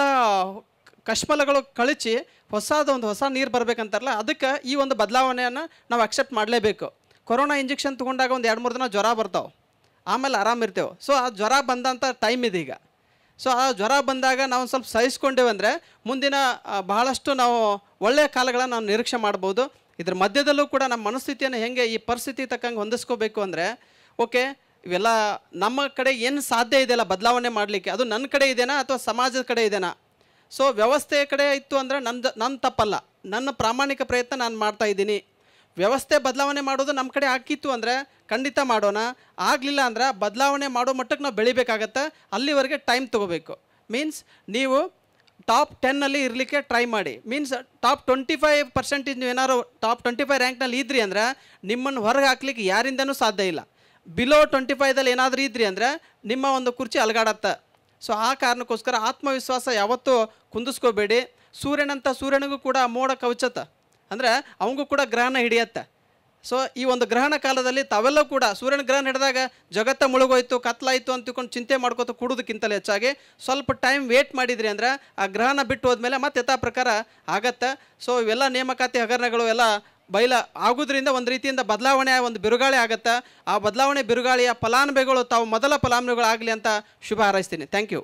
ಕಶ್ಮಲಗಳು ಕಳಚಿ ಹೊಸದ ಒಂದು ಹೊಸ ನೀರು ಬರಬೇಕಂತಾರಲ್ಲ ಅದಕ್ಕೆ ಈ ಒಂದು ಬದಲಾವಣೆಯನ್ನು ನಾವು ಅಕ್ಸೆಪ್ಟ್ ಮಾಡಲೇಬೇಕು ಕೊರೋನಾ ಇಂಜೆಕ್ಷನ್ ತೊಗೊಂಡಾಗ ಒಂದು ಎರಡು ಮೂರು ದಿನ ಜ್ವರ ಬರ್ತಾವೆ ಆಮೇಲೆ ಆರಾಮಿರ್ತೇವೆ ಸೊ ಆ ಜ್ವರ ಬಂದಂಥ ಟೈಮ್ ಇದೆ ಈಗ ಸೊ ಆ ಜ್ವರ ಬಂದಾಗ ನಾವು ಸ್ವಲ್ಪ ಸಹಿಸ್ಕೊಂಡೇವೆ ಅಂದರೆ ಮುಂದಿನ ಆ, ಬಹಳಷ್ಟು ನಾವು ಒಳ್ಳೆಯ ಕಾಲಗಳನ್ನು ನಾವು ನಿರೀಕ್ಷೆ ಮಾಡ್ಬೋದು ಇದ್ರ ಮಧ್ಯದಲ್ಲೂ ಕೂಡ ನಮ್ಮ ಮನಸ್ಥಿತಿಯನ್ನು ಹೆಂಗೆ ಈ ಪರಿಸ್ಥಿತಿ ತಕ್ಕಂಗೆ ಹೊಂದಿಸ್ಕೋಬೇಕು ಅಂದರೆ ಓಕೆ ಇವೆಲ್ಲ ನಮ್ಮ ಕಡೆ ಏನು ಸಾಧ್ಯ ಇದೆಯಲ್ಲ ಬದಲಾವಣೆ ಮಾಡಲಿಕ್ಕೆ ಅದು ನನ್ನ ಕಡೆ ಇದೆನಾ ಅಥವಾ ಸಮಾಜದ ಕಡೆ ಇದೆನಾ ಸೊ ವ್ಯವಸ್ಥೆ ಕಡೆ ಇತ್ತು ಅಂದರೆ ನಂದು ನನ್ನ ತಪ್ಪಲ್ಲ ನನ್ನ ಪ್ರಾಮಾಣಿಕ ಪ್ರಯತ್ನ ನಾನು ಮಾಡ್ತಾ ಇದ್ದೀನಿ ವ್ಯವಸ್ಥೆ ಬದಲಾವಣೆ ಮಾಡೋದು ನಮ್ಮ ಕಡೆ ಹಾಕಿತ್ತು ಅಂದರೆ ಖಂಡಿತ ಮಾಡೋಣ ಆಗಲಿಲ್ಲ ಅಂದ್ರೆ ಬದಲಾವಣೆ ಮಾಡೋ ಮಟ್ಟಕ್ಕೆ ನಾವು ಬೆಳಿಬೇಕಾಗತ್ತೆ ಅಲ್ಲಿವರೆಗೆ ಟೈಮ್ ತೊಗೋಬೇಕು ಮೀನ್ಸ್ ನೀವು ಟಾಪ್ ಟೆನ್ನಲ್ಲಿ ಇರಲಿಕ್ಕೆ ಟ್ರೈ ಮಾಡಿ means top twenty five percentage ನೀವು ಏನಾದ್ರು ಟಾಪ್ ಟ್ವೆಂಟಿ ಫೈವ್ ರ್ಯಾಂಕ್ನಲ್ಲಿ ಇದ್ರಿ ಅಂದರೆ ನಿಮ್ಮನ್ನು ಹೊರಗೆ ಹಾಕ್ಲಿಕ್ಕೆ ಯಾರಿಂದನೂ ಸಾಧ್ಯ ಇಲ್ಲ ಬಿಲೋ ಟ್ವೆಂಟಿ ಫೈವ್ದಲ್ಲಿ ಏನಾದರೂ ಇದ್ರಿ ಅಂದರೆ ನಿಮ್ಮ ಒಂದು ಕುರ್ಚಿ ಅಲಗಾಡತ್ತೆ ಸೊ ಆ ಕಾರಣಕ್ಕೋಸ್ಕರ ಆತ್ಮವಿಶ್ವಾಸ ಯಾವತ್ತೂ ಕುಂದಿಸ್ಕೋಬೇಡಿ ಸೂರ್ಯನಂತ ಸೂರ್ಯನಿಗೂ ಕೂಡ ಮೋಡ ಕವಚತ್ತ ಅಂದರೆ ಅವಂಗೂ ಕೂಡ ಗ್ರಹಣ ಹಿಡಿಯತ್ತೆ ಸೊ ಈ ಒಂದು ಗ್ರಹಣ ಕಾಲದಲ್ಲಿ ತಾವೆಲ್ಲ ಕೂಡ ಸೂರ್ಯನ ಗ್ರಹಣ ಹಿಡಿದಾಗ ಜಗತ್ತ ಮುಳುಗೋಯ್ತು ಕತ್ಲಾಯ್ತು ಅಂತ ತಿಳ್ಕೊಂಡು ಚಿಂತೆ ಮಾಡ್ಕೋತ ಕೂಡೋದಕ್ಕಿಂತಲೂ ಹೆಚ್ಚಾಗಿ ಸ್ವಲ್ಪ ಟೈಮ್ ವೇಟ್ ಮಾಡಿದ್ರಿ ಅಂದ್ರೆ ಆ ಗ್ರಹಣ ಬಿಟ್ಟು ಹೋದ್ಮೇಲೆ ಮತ್ತೆ ಯಥಾ ಪ್ರಕಾರ ಆಗತ್ತೆ ಸೊ ಇವೆಲ್ಲ ನೇಮಕಾತಿ ಹಗರಣಗಳು ಎಲ್ಲ ಬಯಲ ಆಗೋದ್ರಿಂದ ಒಂದು ರೀತಿಯಿಂದ ಬದಲಾವಣೆ ಒಂದು ಬಿರುಗಾಳಿ ಆಗತ್ತೆ ಆ ಬದಲಾವಣೆ ಬಿರುಗಾಳಿಯ ಫಲಾನುಭವಿಗಳು ತಾವು ಮೊದಲ ಫಲಾನುಭವಿಗಳು ಆಗಲಿ ಅಂತ ಶುಭ ಹಾರೈಸ್ತೀನಿ thank you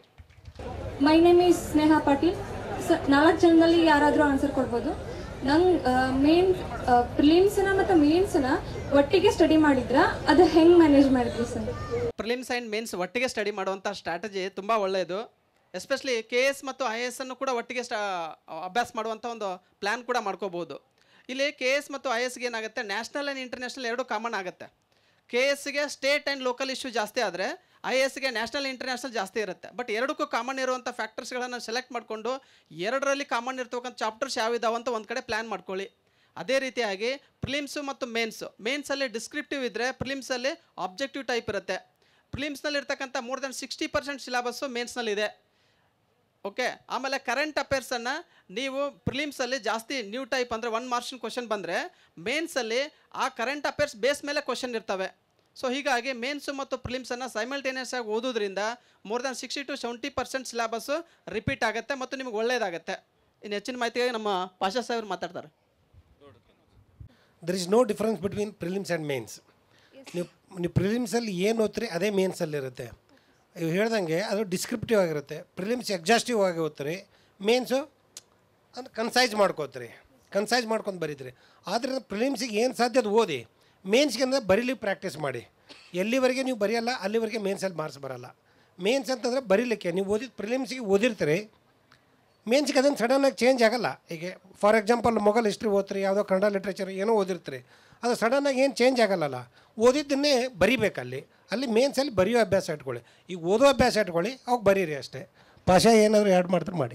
my name is Sneha Patil sir ನಾಲ್ಕು ಜನದಲ್ಲಿ ಯಾರಾದರೂ ಆನ್ಸರ್ ಕೊಡ್ಬೋದು ನಂಗೆ ಮೇನ್ ಪ್ರಿಲಿಮ್ಸ್ನ ಮತ್ತು ಮೇನ್ಸ್ನ ಒಟ್ಟಿಗೆ ಸ್ಟಡಿ ಮಾಡಿದ್ರ ಅದು ಹೆಂಗೆ ಮ್ಯಾನೇಜ್ ಮಾಡಿದ್ರಿ ಸರ್ ಪ್ರಿಲಿಮ್ಸ್ ಆ್ಯಂಡ್ ಮೇನ್ಸ್ ಒಟ್ಟಿಗೆ ಸ್ಟಡಿ ಮಾಡುವಂಥ ಸ್ಟ್ರಾಟಜಿ ತುಂಬ ಒಳ್ಳೆಯದು ಎಸ್ಪೆಷಲಿ ಕೆ ಎಸ್ ಮತ್ತು ಐ ಎ ಎಸ್ ಅನ್ನು ಕೂಡ ಒಟ್ಟಿಗೆ ಸ್ಟಾ ಅಭ್ಯಾಸ ಮಾಡುವಂಥ ಒಂದು ಪ್ಲ್ಯಾನ್ ಕೂಡ ಮಾಡ್ಕೋಬೋದು ಇಲ್ಲಿ ಕೆ ಎಸ್ ಮತ್ತು ಐ ಎಸ್ಗೆ ಏನಾಗುತ್ತೆ ನ್ಯಾಷನಲ್ ಆ್ಯಂಡ್ ಇಂಟರ್ನ್ಯಾಷನಲ್ ಎರಡು ಕಾಮನ್ ಆಗುತ್ತೆ ಕೆ ಎಸ್ಗೆ ಸ್ಟೇಟ್ ಆ್ಯಂಡ್ ಲೋಕಲ್ ಇಶ್ಯೂ ಜಾಸ್ತಿ ಆದರೆ ಐ ಎಸ್ಗೆ ನ್ಯಾಷನಲ್ ಇಂಟರ್ನ್ಯಾಷನಲ್ ಜಾಸ್ತಿ ಇರುತ್ತೆ ಬಟ್ ಎರಡಕ್ಕೂ ಕಾಮನ್ ಇರುವಂಥ ಫ್ಯಾಕ್ಟರ್ಸ್ಗಳನ್ನು ಸೆಲೆಕ್ಟ್ ಮಾಡಿಕೊಂಡು ಎರಡರಲ್ಲಿ ಕಾಮನ್ ಇರ್ತಕ್ಕಂಥ ಚಾಪ್ಟರ್ಸ್ ಯಾವಿದಾವೆ ಅಂತ ಒಂದು ಕಡೆ ಪ್ಲ್ಯಾನ್ ಮಾಡ್ಕೊಳ್ಳಿ ಅದೇ ರೀತಿಯಾಗಿ ಪ್ರಿಲಿಮ್ಸು ಮತ್ತು ಮೇನ್ಸು ಮೇನ್ಸಲ್ಲಿ ಡಿಸ್ಕ್ರಿಪ್ಟಿವ್ ಇದ್ದರೆ ಪ್ರಿಲಿಮ್ಸಲ್ಲಿ ಆಬ್ಜೆಕ್ಟಿವ್ ಟೈಪ್ ಇರುತ್ತೆ ಪ್ರಿಲಿಮ್ಸ್ನಲ್ಲಿ ಇರ್ತಕ್ಕಂಥ more than sixty percent syllabus ಮೇನ್ಸ್ನಲ್ಲಿದೆ ಓಕೆ ಆಮೇಲೆ ಕರೆಂಟ್ ಅಫೇರ್ಸನ್ನು ನೀವು ಪ್ರಿಲಿಮ್ಸಲ್ಲಿ ಜಾಸ್ತಿ ನ್ಯೂ ಟೈಪ್ ಅಂದರೆ ಒನ್ ಮಾರ್ಕ್ಸಿನ ಕ್ವಶನ್ ಬಂದರೆ ಮೇನ್ಸಲ್ಲಿ ಆ ಕರೆಂಟ್ ಅಫೇರ್ಸ್ ಬೇಸ್ ಮೇಲೆ ಕ್ವಶನ್ ಇರ್ತವೆ ಸೊ ಹೀಗಾಗಿ ಮೇನ್ಸು ಮತ್ತು ಪ್ರಿಲಿಮ್ಸನ್ನು ಸೈಮಲ್ಟೇನಿಯಸ್ ಆಗಿ ಓದೋದ್ರಿಂದ more than sixty to seventy percent syllabus repeat ಆಗುತ್ತೆ ಮತ್ತು ನಿಮಗೆ ಒಳ್ಳೆಯದಾಗುತ್ತೆ ಇನ್ನು ಹೆಚ್ಚಿನ ಮಾಹಿತಿಗಾಗಿ ನಮ್ಮ ಪಾಷಾ ಸಾಹೇಬ್ರು ಮಾತಾಡ್ತಾರೆ there is no difference between prelims and mains ನೀವು ನೀವು ಪ್ರಿಲಿಮ್ಸಲ್ಲಿ ಏನು ಓದ್ತೀರಿ ಅದೇ ಮೇನ್ಸಲ್ಲಿರುತ್ತೆ ಇವು ಹೇಳ್ದಂಗೆ ಅದು ಡಿಸ್ಕ್ರಿಪ್ಟಿವ್ ಆಗಿರುತ್ತೆ ಪ್ರಿಲಿಮ್ಸ್ ಎಕ್ಸಾಸ್ಟಿವ್ ಆಗಿ ಓದ್ತೀರಿ ಮೇನ್ಸು ಅದು ಕನ್ಸೈಸ್ ಮಾಡ್ಕೋತೀರಿ ಕನ್ಸೈಸ್ ಮಾಡ್ಕೊಂಡು ಬರೀತೀರಿ ಆದ್ದರಿಂದ ಪ್ರಿಲಿಮ್ಸಿಗೆ ಏನು ಸಾಧ್ಯ ಅದು ಓದಿ ಮೇನ್ಸ್ಗೆ ಅಂದರೆ ಬರೀಲಿ ಪ್ರಾಕ್ಟೀಸ್ ಮಾಡಿ ಎಲ್ಲಿವರೆಗೆ ನೀವು ಬರೆಯಲ್ಲ ಅಲ್ಲಿವರೆಗೆ ಮೇನ್ಸಲ್ಲಿ ಮಾರ್ಕ್ಸ್ ಬರಲ್ಲ ಮೇನ್ಸ್ ಅಂತಂದರೆ ಬರೀಲಿಕ್ಕೆ ನೀವು ಓದಿದ ಪ್ರಿಲಿಮ್ಸಿಗೆ ಓದಿರ್ತೀರಿ ಮೇನ್ಸ್ಗೆ ಅದನ್ನು ಸಡನ್ನಾಗಿ ಚೇಂಜ್ ಆಗಲ್ಲ ಈಗ ಫಾರ್ ಎಕ್ಸಾಂಪಲ್ ಮೊಘಲ್ ಹಿಸ್ಟ್ರಿ ಓದ್ತೀರಿ ಯಾವುದೋ ಕನ್ನಡ ಲಿಟ್ರೇಚರ್ ಏನೋ ಓದಿರ್ತೀರಿ ಅದು ಸಡನ್ನಾಗಿ ಏನು ಚೇಂಜ್ ಆಗಲ್ಲಲ್ಲ ಓದಿದ್ದನ್ನೇ ಬರಿಬೇಕಲ್ಲಿ ಅಲ್ಲಿ ಮೇನ್ಸಲ್ಲಿ ಬರೆಯೋ ಅಭ್ಯಾಸ ಇಟ್ಕೊಳ್ಳಿ ಈಗ ಓದೋ ಅಭ್ಯಾಸ ಇಟ್ಕೊಳ್ಳಿ ಅವಾಗ ಬರೀರಿ ಅಷ್ಟೇ ಭಾಷೆ ಏನಾದರೂ ಆ್ಯಡ್ ಮಾಡ್ತಾರೆ ಮಾಡಿ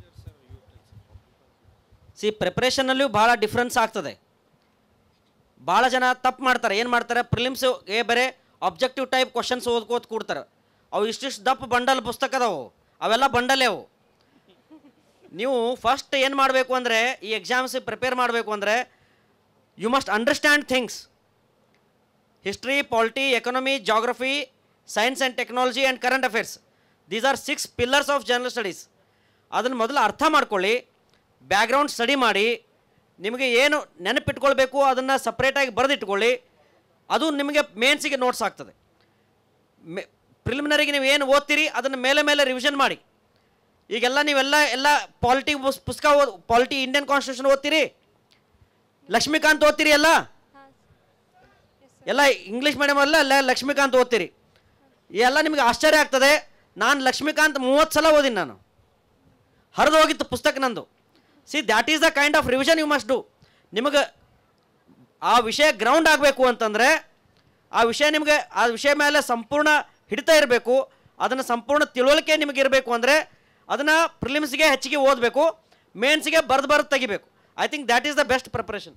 ಸಿ ಪ್ರಿಪ್ರೇಷನ್ನಲ್ಲೂ ಭಾಳ ಡಿಫ್ರೆನ್ಸ್ ಆಗ್ತದೆ ಭಾಳ ಜನ ತಪ್ಪು ಮಾಡ್ತಾರೆ ಏನು ಮಾಡ್ತಾರೆ ಪ್ರಿಲಿಮ್ಸು ಏ ಬರೇ ಆಬ್ಜೆಕ್ಟಿವ್ ಟೈಪ್ ಕ್ವಶನ್ಸ್ ಓದ್ಕೋತ ಕೂಡ್ತಾರೆ ಅವು ಇಷ್ಟಿಷ್ಟು ದಪ್ಪ ಬಂಡಲ್ ಪುಸ್ತಕ ಅದಾವು ಅವೆಲ್ಲ ಬಂಡಲೇ ಅವು ನೀವು ಫಸ್ಟ್ ಏನು ಮಾಡಬೇಕು ಅಂದರೆ ಈ ಎಕ್ಸಾಮ್ಸಿಗೆ ಪ್ರಿಪೇರ್ ಮಾಡಬೇಕು ಅಂದರೆ you must understand things history polity economy geography science and technology and current affairs these are six pillars of general studies ಅದನ್ನು ಮೊದಲು ಅರ್ಥ ಮಾಡ್ಕೊಳ್ಳಿ ಬ್ಯಾಕ್ಗ್ರೌಂಡ್ ಸ್ಟಡಿ ಮಾಡಿ ನಿಮಗೆ ಏನು ನೆನಪಿಟ್ಕೊಳ್ಬೇಕು ಅದನ್ನು ಸಪ್ರೇಟಾಗಿ ಬರೆದಿಟ್ಕೊಳ್ಳಿ ಅದು ನಿಮಗೆ ಮೇನ್ಸಿಗೆ ನೋಟ್ಸ್ ಆಗ್ತದೆ ಮೆ ಪ್ರಿಲಿಮಿನರಿಗೆ ನೀವು ಏನು ಓದ್ತೀರಿ ಅದನ್ನು ಮೇಲೆ ಮೇಲೆ ರಿವಿಷನ್ ಮಾಡಿ ಈಗೆಲ್ಲ ನೀವೆಲ್ಲ ಎಲ್ಲ ಪಾಲಿಟಿ ಪುಸ್ತಕ ಓದ್ ಪಾಲಿಟಿ ಇಂಡಿಯನ್ ಕಾನ್ಸ್ಟಿಟ್ಯೂಷನ್ ಓದ್ತೀರಿ ಲಕ್ಷ್ಮೀಕಾಂತ್ ಓದ್ತೀರಿ ಎಲ್ಲ ಎಲ್ಲ ಇಂಗ್ಲೀಷ್ ಮೀಡಿಯಮ್ ಅಲ್ಲ ಎಲ್ಲ ಲಕ್ಷ್ಮೀಕಾಂತ್ ಓದ್ತೀರಿ ಎಲ್ಲ ನಿಮಗೆ ಆಶ್ಚರ್ಯ ಆಗ್ತದೆ ನಾನು ಲಕ್ಷ್ಮೀಕಾಂತ್ ಮೂವತ್ತು ಸಲ ಓದಿನಿ ನಾನು ಹರಿದು ಹೋಗಿತ್ತು ಪುಸ್ತಕ ನಂದು see that is the kind of revision you must do ನಿಮಗೆ ಆ ವಿಷಯ ಗ್ರೌಂಡ್ ಆಗಬೇಕು ಅಂತಂದರೆ ಆ ವಿಷಯ ನಿಮಗೆ ಆ ವಿಷಯ ಮೇಲೆ ಸಂಪೂರ್ಣ ಹಿಡಿತಾ ಇರಬೇಕು ಅದನ್ನು ಸಂಪೂರ್ಣ ತಿಳುವಳಿಕೆ ನಿಮಗೆ ಇರಬೇಕು ಅಂದರೆ ಅದನ್ನು ಪ್ರಿಲಿಮ್ಸ್ಗೆ ಹೆಚ್ಚಿಗೆ ಓದಬೇಕು ಮೇನ್ಸ್ಗೆ ಬರ್ದು ಬರ್ದು ತೆಗಿಬೇಕು I think that is the best preparation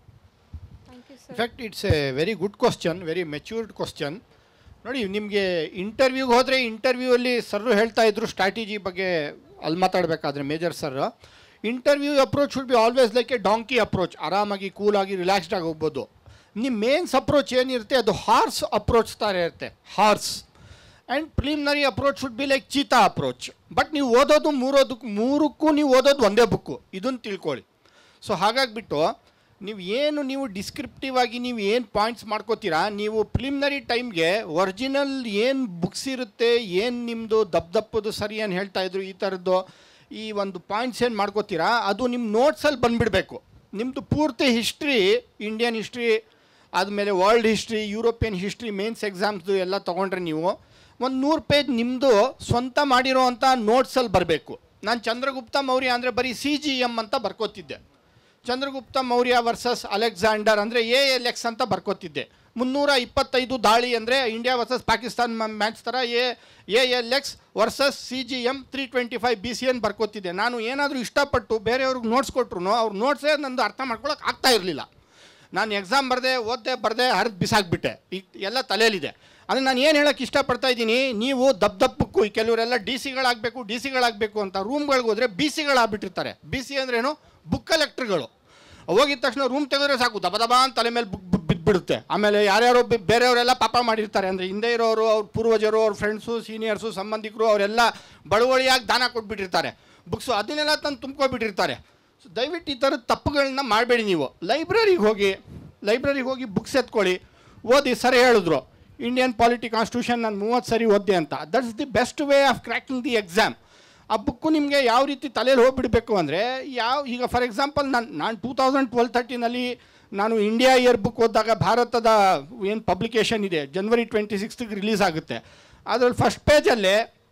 in fact it's a very good question very matured question ನೋಡಿ ನಿಮಗೆ ಇಂಟರ್ವ್ಯೂಗೆ ಹೋದರೆ ಇಂಟರ್ವ್ಯೂವಲ್ಲಿ ಸರ್ರು ಹೇಳ್ತಾ ಇದ್ರು ಸ್ಟ್ರಾಟಜಿ ಬಗ್ಗೆ ಅಲ್ಲಿ ಮಾತಾಡಬೇಕಾದ್ರೆ major sir interview approach should be always like a donkey approach ಆರಾಮಾಗಿ ಕೂಲಾಗಿ ರಿಲ್ಯಾಕ್ಸ್ಡ್ ಆಗಿ ಹೋಗ್ಬೋದು ನಿಮ್ಮ ಮೇನ್ಸ್ ಅಪ್ರೋಚ್ ಏನಿರುತ್ತೆ ಅದು ಹಾರ್ಸ್ ಅಪ್ರೋಚ್ ಥರ ಇರುತ್ತೆ horse and preliminary approach should be like cheetah approach but ನೀವು ಓದೋದು ಮೂರೋದಕ್ಕೂ ಮೂರಕ್ಕೂ ನೀವು ಓದೋದು ಒಂದೇ ಬುಕ್ಕು ಇದನ್ನು ತಿಳ್ಕೊಳ್ಳಿ ಸೊ ಹಾಗಾಗಿಬಿಟ್ಟು ನೀವು ಏನು ನೀವು ಡಿಸ್ಕ್ರಿಪ್ಟಿವ್ ಆಗಿ ನೀವು ಏನು ಪಾಯಿಂಟ್ಸ್ ಮಾಡ್ಕೋತೀರಾ ನೀವು ಪ್ರಿಲಿಮಿನರಿ ಟೈಮ್ಗೆ ಒರಿಜಿನಲ್ ಏನು ಬುಕ್ಸ್ ಇರುತ್ತೆ ಏನು ನಿಮ್ಮದು ದಪ್ಪ ದಪ್ಪದು ಸರಿ ಏನು ಹೇಳ್ತಾ ಇದ್ರು ಈ ಥರದ್ದು ಈ ಒಂದು ಪಾಯಿಂಟ್ಸ್ ಏನು ಮಾಡ್ಕೋತೀರಾ ಅದು ನಿಮ್ಮ ನೋಟ್ಸಲ್ಲಿ ಬಂದುಬಿಡಬೇಕು ನಿಮ್ಮದು ಪೂರ್ತಿ ಹಿಸ್ಟ್ರಿ ಇಂಡಿಯನ್ ಹಿಸ್ಟ್ರಿ ಆದಮೇಲೆ world history European history mains ಎಕ್ಸಾಮ್ಸ್ದು ಎಲ್ಲ ತೊಗೊಂಡ್ರೆ ನೀವು ಒಂದು ನೂರು ಪೇಜ್ ನಿಮ್ಮದು ಸ್ವಂತ ಮಾಡಿರೋ ಅಂಥ ನೋಟ್ಸಲ್ಲಿ ಬರಬೇಕು ನಾನು ಚಂದ್ರಗುಪ್ತ ಮೌರ್ಯ ಅಂದರೆ ಬರೀ ಸಿ ಜಿ ಎಮ್ ಅಂತ ಬರ್ಕೋತಿದ್ದೆ ಚಂದ್ರಗುಪ್ತ ಮೌರ್ಯ ವರ್ಸಸ್ ಅಲೆಕ್ಸಾಂಡರ್ ಅಂದರೆ ಎ ಎಲ್ ಎಕ್ಸ್ ಅಂತ ಬರ್ಕೋತಿದ್ದೆ ಮುನ್ನೂರ ಇಪ್ಪತ್ತೈದು ದಾಳಿ ಅಂದರೆ ಇಂಡಿಯಾ ವರ್ಸಸ್ ಪಾಕಿಸ್ತಾನ್ ಮ್ಯಾಚ್ ಥರ A A L X versus C G M three twenty five B C N ಬರ್ಕೋತಿದ್ದೆ ನಾನು ಏನಾದರೂ ಇಷ್ಟಪಟ್ಟು ಬೇರೆಯವ್ರಿಗೆ ನೋಟ್ಸ್ ಕೊಟ್ರು ಅವ್ರ ನೋಟ್ಸೇ ನಂದು ಅರ್ಥ ಮಾಡ್ಕೊಳಕ್ಕೆ ಆಗ್ತಾ ಇರಲಿಲ್ಲ ನಾನು ಎಕ್ಸಾಮ್ ಬರದೆ ಓದ್ದೆ ಬರದೆ ಹರಿದು ಬಿಸಾಕ್ಬಿಟ್ಟೆ ಈಗ ಎಲ್ಲ ತಲೆಯಲ್ಲಿದೆ ಅಂದರೆ ನಾನು ಏನು ಹೇಳೋಕ್ಕೆ ಇಷ್ಟಪಡ್ತಾ ಇದ್ದೀನಿ ನೀವು ದಪ್ಪ ದಪ್ಪಕ್ಕೂ ಈ ಕೆಲವರೆಲ್ಲ ಡಿ ಸಿಗಳಾಗಬೇಕು ಡಿ ಸಿಗಳಾಗಬೇಕು ಅಂತ ರೂಮ್ಗಳಿಗೆ ಹೋದರೆ ಬಿ ಸಿಗಳಾಗ್ಬಿಟ್ಟಿರ್ತಾರೆ ಬಿ ಸಿ ಅಂದ್ರೇನು ಬುಕ್ ಕಲೆಕ್ಟ್ರ್ಗಳು ಹೋಗಿದ ತಕ್ಷಣ ರೂಮ್ ತೆಗೆದ್ರೆ ಸಾಕು ದಬ ದಬ ಅಂತ ತಲೆ ಮೇಲೆ ಬುಕ್ ಬಿದ್ದುಬಿಡುತ್ತೆ ಆಮೇಲೆ ಯಾರ್ಯಾರೋ ಬೆ- ಬೇರೆಯವರೆಲ್ಲ ಪಾಪ ಮಾಡಿರ್ತಾರೆ ಅಂದರೆ ಹಿಂದೆ ಇರೋರು ಅವ್ರ ಪೂರ್ವಜರು ಅವ್ರ ಫ್ರೆಂಡ್ಸು ಸೀನಿಯರ್ಸು ಸಂಬಂಧಿಕರು ಅವರೆಲ್ಲ ಬಳುವಳಿಯಾಗಿ ದಾನ ಕೊಟ್ಬಿಟ್ಟಿರ್ತಾರೆ ಬುಕ್ಸು ಅದನ್ನೆಲ್ಲ ತಂದು ತುಂಬ್ಕೊಬಿಟ್ಟಿರ್ತಾರೆ ಸೊ ದಯವಿಟ್ಟು ಈ ಥರದ ತಪ್ಪುಗಳನ್ನ ಮಾಡಬೇಡಿ ನೀವು ಲೈಬ್ರರಿಗೆ ಹೋಗಿ ಲೈಬ್ರರಿಗೆ ಹೋಗಿ ಬುಕ್ಸ್ ಎತ್ಕೊಳ್ಳಿ ಓದಿ ಸರಿ ಹೇಳಿದ್ರು ಇಂಡಿಯನ್ ಪಾಲಿಟಿ ಕಾನ್ಸ್ಟಿಟ್ಯೂಷನ್ ನಾನು ಮೂವತ್ತು ಸರಿ ಓದ್ದೆ ಅಂತ that's the best way of cracking the exam ಆ ಬುಕ್ಕು ನಿಮಗೆ ಯಾವ ರೀತಿ ತಲೆಯಲ್ಲಿ ಹೋಗ್ಬಿಡಬೇಕು ಅಂದರೆ ಯಾವ ಈಗ ಫಾರ್ ಎಕ್ಸಾಂಪಲ್ ನಾನು ನಾನು ಟೂ ತೌಸಂಡ್ ಟ್ವೆಲ್ ತರ್ಟಿನಲ್ಲಿ ನಾನು ಇಂಡಿಯಾ ಇಯರ್ ಬುಕ್ ಓದಿದಾಗ ಭಾರತದ ಏನು ಪಬ್ಲಿಕೇಶನ್ ಇದೆ ಜನವರಿ ಟ್ವೆಂಟಿ ಸಿಕ್ಸ್ತಿಗೆ ರಿಲೀಸ್ ಆಗುತ್ತೆ ಅದರಲ್ಲಿ ಫಸ್ಟ್ ಪೇಜಲ್ಲೇ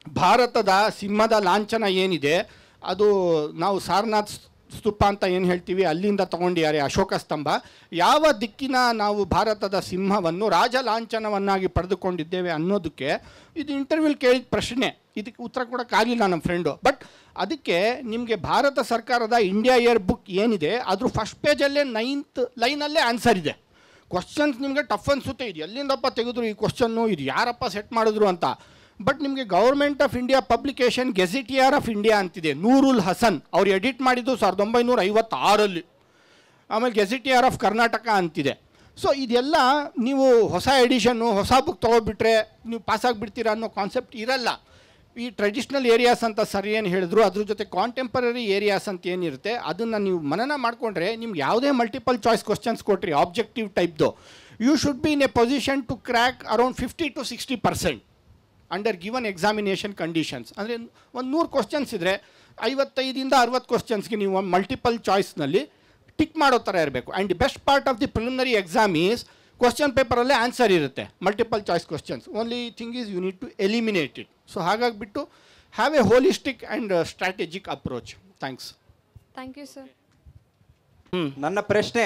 ಭಾರತದ ಸಿಂಹದ ಲಾಂಛನ ಏನಿದೆ ಅದು ನಾವು ಸಾರನಾಥ್ ಸ್ತೂಪ ಅಂತ ಏನು ಹೇಳ್ತೀವಿ ಅಲ್ಲಿಂದ ತಗೊಂಡಿದ್ದಾರೆ ಅಶೋಕ ಸ್ತಂಭ ಯಾವ ದಿಕ್ಕಿನ ನಾವು ಭಾರತದ ಸಿಂಹವನ್ನು ರಾಜ ಲಾಂಛನವನ್ನಾಗಿ ಪಡೆದುಕೊಂಡಿದ್ದೇವೆ ಅನ್ನೋದಕ್ಕೆ ಇದು ಇಂಟರ್ವ್ಯೂಲ್ ಕೇಳಿದ ಪ್ರಶ್ನೆ ಇದಕ್ಕೆ ಉತ್ತರ ಕೊಡೋಕ್ಕಾಗಲಿಲ್ಲ ನಮ್ಮ ಫ್ರೆಂಡು ಬಟ್ ಅದಕ್ಕೆ ನಿಮಗೆ ಭಾರತ ಸರ್ಕಾರದ ಇಂಡಿಯಾ ಇಯರ್ ಬುಕ್ ಏನಿದೆ ಅದ್ರ ಫಸ್ಟ್ ಪೇಜಲ್ಲೇ ನೈನ್ತ್ ಲೈನಲ್ಲೇ ಆನ್ಸರ್ ಇದೆ ಕ್ವಶನ್ಸ್ ನಿಮಗೆ ಟಫ್ ಅನಿಸುತ್ತೆ ಇದು ಎಲ್ಲಿಂದಪ್ಪ ತೆಗೆದ್ರು ಈ ಕ್ವಶನ್ನು ಇದು ಯಾರಪ್ಪ ಸೆಟ್ ಮಾಡಿದ್ರು ಅಂತ ಬಟ್ ನಿಮಗೆ government of India publication gazetteer of India ಅಂತಿದೆ ನೂರುಲ್ ಹಸನ್ ಅವ್ರು ಎಡಿಟ್ ಮಾಡಿದ್ದು ಸಾವಿರದ ಒಂಬೈನೂರ ಐವತ್ತಾರಲ್ಲಿ ಆಮೇಲೆ ಗೆಸಿಟಿಯರ್ ಆಫ್ ಕರ್ನಾಟಕ ಅಂತಿದೆ ಸೊ ಇದೆಲ್ಲ ನೀವು ಹೊಸ ಎಡಿಷನ್ನು ಹೊಸ ಬುಕ್ ತೊಗೊಬಿಟ್ರೆ ನೀವು ಪಾಸ್ ಆಗಿಬಿಡ್ತೀರಾ ಅನ್ನೋ ಕಾನ್ಸೆಪ್ಟ್ ಇರಲ್ಲ ಈ ಟ್ರೆಡಿಷ್ನಲ್ ಏರಿಯಾಸ್ ಅಂತ ಸರ್ ಏನು ಹೇಳಿದ್ರು ಅದ್ರ ಜೊತೆ ಕಾಂಟೆಂಪರರಿ ಏರಿಯಾಸ್ ಅಂತ ಏನಿರುತ್ತೆ ಅದನ್ನು ನೀವು ಮನನ ಮಾಡಿಕೊಂಡ್ರೆ ನಿಮ್ಗೆ ಯಾವುದೇ ಮಲ್ಟಿಪಲ್ ಚಾಯ್ಸ್ ಕ್ವಶನ್ಸ್ ಕೊಟ್ರಿ ಆಬ್ಜೆಕ್ಟಿವ್ ಟೈಪ್ದು you should be in a position to crack around fifty to sixty percent under given examination conditions ಅಂದರೆ ಒಂದು ನೂರು ಕ್ವಶನ್ಸ್ ಇದ್ದರೆ ಐವತ್ತೈದಿಂದ ಅರವತ್ತು ಕ್ವಶನ್ಸ್ಗೆ ನೀವು ಮಲ್ಟಿಪಲ್ ಚಾಯ್ಸ್ನಲ್ಲಿ ಟಿಕ್ ಮಾಡೋ ಥರ ಇರಬೇಕು and the best part of the preliminary exam is question ಪೇಪರಲ್ಲೇ ಆನ್ಸರ್ ಇರುತ್ತೆ multiple choice questions only thing is you need to eliminate it so ಹಾಗಾಗಿಬಿಟ್ಟು have a holistic and strategic approach thanks thank you sir ನನ್ನ ಪ್ರಶ್ನೆ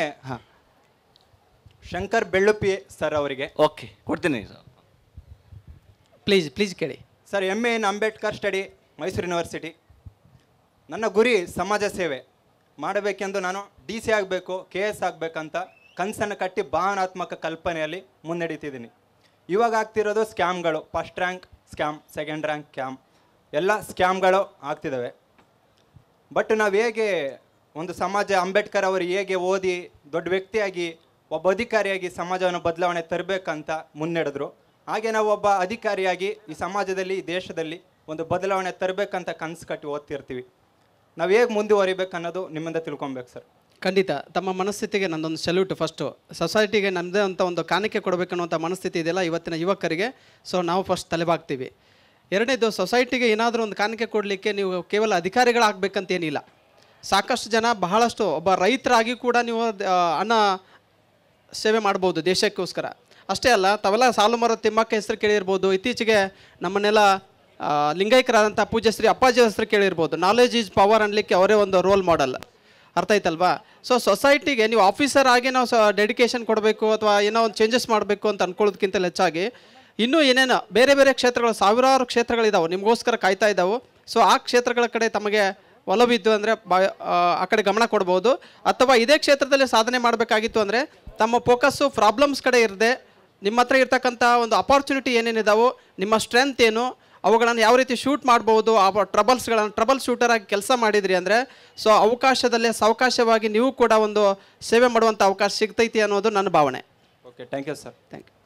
Shankar Belluppi sir ಅವರಿಗೆ okay ಕೊಡ್ತೀನಿ sir please please ಕೇಳಿ sir M A in Ambedkar study Mysuru university ನನ್ನ ಗುರಿ ಸಮಾಜ ಸೇವೆ ಮಾಡಬೇಕೆಂದು ನಾನು ಡಿ ಸಿ ಆಗಬೇಕು ಕೆ ಎಸ್ ಆಗಬೇಕಂತ ಕನಸನ್ನು ಕಟ್ಟಿ ಭಾವನಾತ್ಮಕ ಕಲ್ಪನೆಯಲ್ಲಿ ಮುನ್ನಡೀತಿದ್ದೀನಿ ಇವಾಗ ಆಗ್ತಿರೋದು ಸ್ಕ್ಯಾಮ್ಗಳು first rank scam second rank scam ಎಲ್ಲ ಸ್ಕ್ಯಾಮ್ಗಳು ಆಗ್ತಿದ್ದಾವೆ ಬಟ್ ನಾವು ಹೇಗೆ ಒಂದು ಸಮಾಜ ಅಂಬೇಡ್ಕರ್ ಅವರು ಹೇಗೆ ಓದಿ ದೊಡ್ಡ ವ್ಯಕ್ತಿಯಾಗಿ ಒಬ್ಬ ಅಧಿಕಾರಿಯಾಗಿ ಸಮಾಜವನ್ನು ಬದಲಾವಣೆ ತರಬೇಕಂತ ಮುನ್ನಡೆದ್ರು ಹಾಗೆ ನಾವು ಒಬ್ಬ ಅಧಿಕಾರಿಯಾಗಿ ಈ ಸಮಾಜದಲ್ಲಿ ಈ ದೇಶದಲ್ಲಿ ಒಂದು ಬದಲಾವಣೆ ತರಬೇಕಂತ ಕನಸು ಕಟ್ಟಿ ಓದ್ತಿರ್ತೀವಿ ನಾವು ಹೇಗೆ ಮುಂದುವರಿಬೇಕು ಅನ್ನೋದು ನಿಮ್ಮಿಂದ ತಿಳ್ಕೊಬೇಕು ಸರ್ ಖಂಡಿತ ತಮ್ಮ ಮನಸ್ಥಿತಿಗೆ ನಂದೊಂದು ಸಲ್ಯೂಟ್ ಫಸ್ಟು ಸೊಸೈಟಿಗೆ ನಮ್ಮದೇ ಅಂತ ಒಂದು ಕಾಣಿಕೆ ಕೊಡಬೇಕನ್ನುವಂಥ ಮನಸ್ಥಿತಿ ಇದೆಯಲ್ಲ ಇವತ್ತಿನ ಯುವಕರಿಗೆ ಸೊ ನಾವು ಫಸ್ಟ್ ತಲೆಬಾಗ್ತೀವಿ ಎರಡನೇದು ಸೊಸೈಟಿಗೆ ಏನಾದರೂ ಒಂದು ಕಾಣಿಕೆ ಕೊಡಲಿಕ್ಕೆ ನೀವು ಕೇವಲ ಅಧಿಕಾರಿಗಳಾಗಬೇಕಂತೇನಿಲ್ಲ ಸಾಕಷ್ಟು ಜನ ಬಹಳಷ್ಟು ಒಬ್ಬ ರೈತರಾಗಿ ಕೂಡ ನೀವು ಆ, ಅನ್ನ ಸೇವೆ ಮಾಡ್ಬೋದು ದೇಶಕ್ಕೋಸ್ಕರ ಅಷ್ಟೇ ಅಲ್ಲ ತಾವೆಲ್ಲ ಸಾಲು ಮರ ತಿಮ್ಮಕ್ಕ ಹೆಸರು ಕೇಳಿರ್ಬೋದು ಇತ್ತೀಚೆಗೆ ನಮ್ಮನ್ನೆಲ್ಲ ಆ, ಲಿಂಗೈಕ್ಯರಾದಂಥ ಪೂಜ್ಯ ಶ್ರೀ ಅಪ್ಪಾಜಿ ಹೆಸರು ಕೇಳಿರ್ಬೋದು ನಾಲೆಜ್ ಈಸ್ ಪವರ್ ಅನ್ಲಿಕ್ಕೆ ಅವರೇ ಒಂದು ರೋಲ್ ಮಾಡೆಲ್ ಅರ್ಥ ಆಯ್ತಲ್ವಾ ಸೊ ಸೊಸೈಟಿಗೆ ನೀವು ಆಫೀಸರ್ ಆಗಿ ನಾವು ಸ ಡೆಡಿಕೇಶನ್ ಕೊಡಬೇಕು ಅಥವಾ ಏನೋ ಒಂದು ಚೇಂಜಸ್ ಮಾಡಬೇಕು ಅಂತ ಅನ್ಕೊಳ್ಳೋದಕ್ಕಿಂತ ಹೆಚ್ಚಾಗಿ ಇನ್ನೂ ಏನೇನೋ ಬೇರೆ ಬೇರೆ ಕ್ಷೇತ್ರಗಳು ಸಾವಿರಾರು ಕ್ಷೇತ್ರಗಳಿದಾವೆ ನಿಮಗೋಸ್ಕರ ಕಾಯ್ತಾ ಇದ್ದಾವೆ ಸೊ ಆ ಕ್ಷೇತ್ರಗಳ ಕಡೆ ತಮಗೆ ಒಲವಿದ್ದು ಅಂದರೆ ಬಾ ಆ, ಆ ಕಡೆ ಗಮನ ಕೊಡ್ಬೋದು ಅಥವಾ ಇದೇ ಕ್ಷೇತ್ರದಲ್ಲಿ ಸಾಧನೆ ಮಾಡಬೇಕಾಗಿತ್ತು ಅಂದರೆ ತಮ್ಮ ಫೋಕಸ್ಸು ಪ್ರಾಬ್ಲಮ್ಸ್ ಕಡೆ ಇರದೆ ನಿಮ್ಮ ಹತ್ರ ಇರ್ತಕ್ಕಂಥ ಒಂದು ಅಪಾರ್ಚುನಿಟಿ ಏನೇನಿದಾವೋ ನಿಮ್ಮ ಸ್ಟ್ರೆಂತ್ ಏನು ಅವುಗಳನ್ನು ಯಾವ ರೀತಿ ಶೂಟ್ ಮಾಡ್ಬೋದು ಆ ಟ್ರಬಲ್ಸ್ಗಳನ್ನು ಟ್ರಬಲ್ ಶೂಟರ್ ಆಗಿ ಕೆಲಸ ಮಾಡಿದ್ರಿ ಅಂದರೆ ಸೊ ಅವಕಾಶದಲ್ಲೇ ಸಾವಕಾಶವಾಗಿ ನೀವು ಕೂಡ ಒಂದು ಸೇವೆ ಮಾಡುವಂಥ ಅವಕಾಶ ಸಿಗ್ತೈತಿ ಅನ್ನೋದು ನನ್ನ ಭಾವನೆ okay thank you sir thank you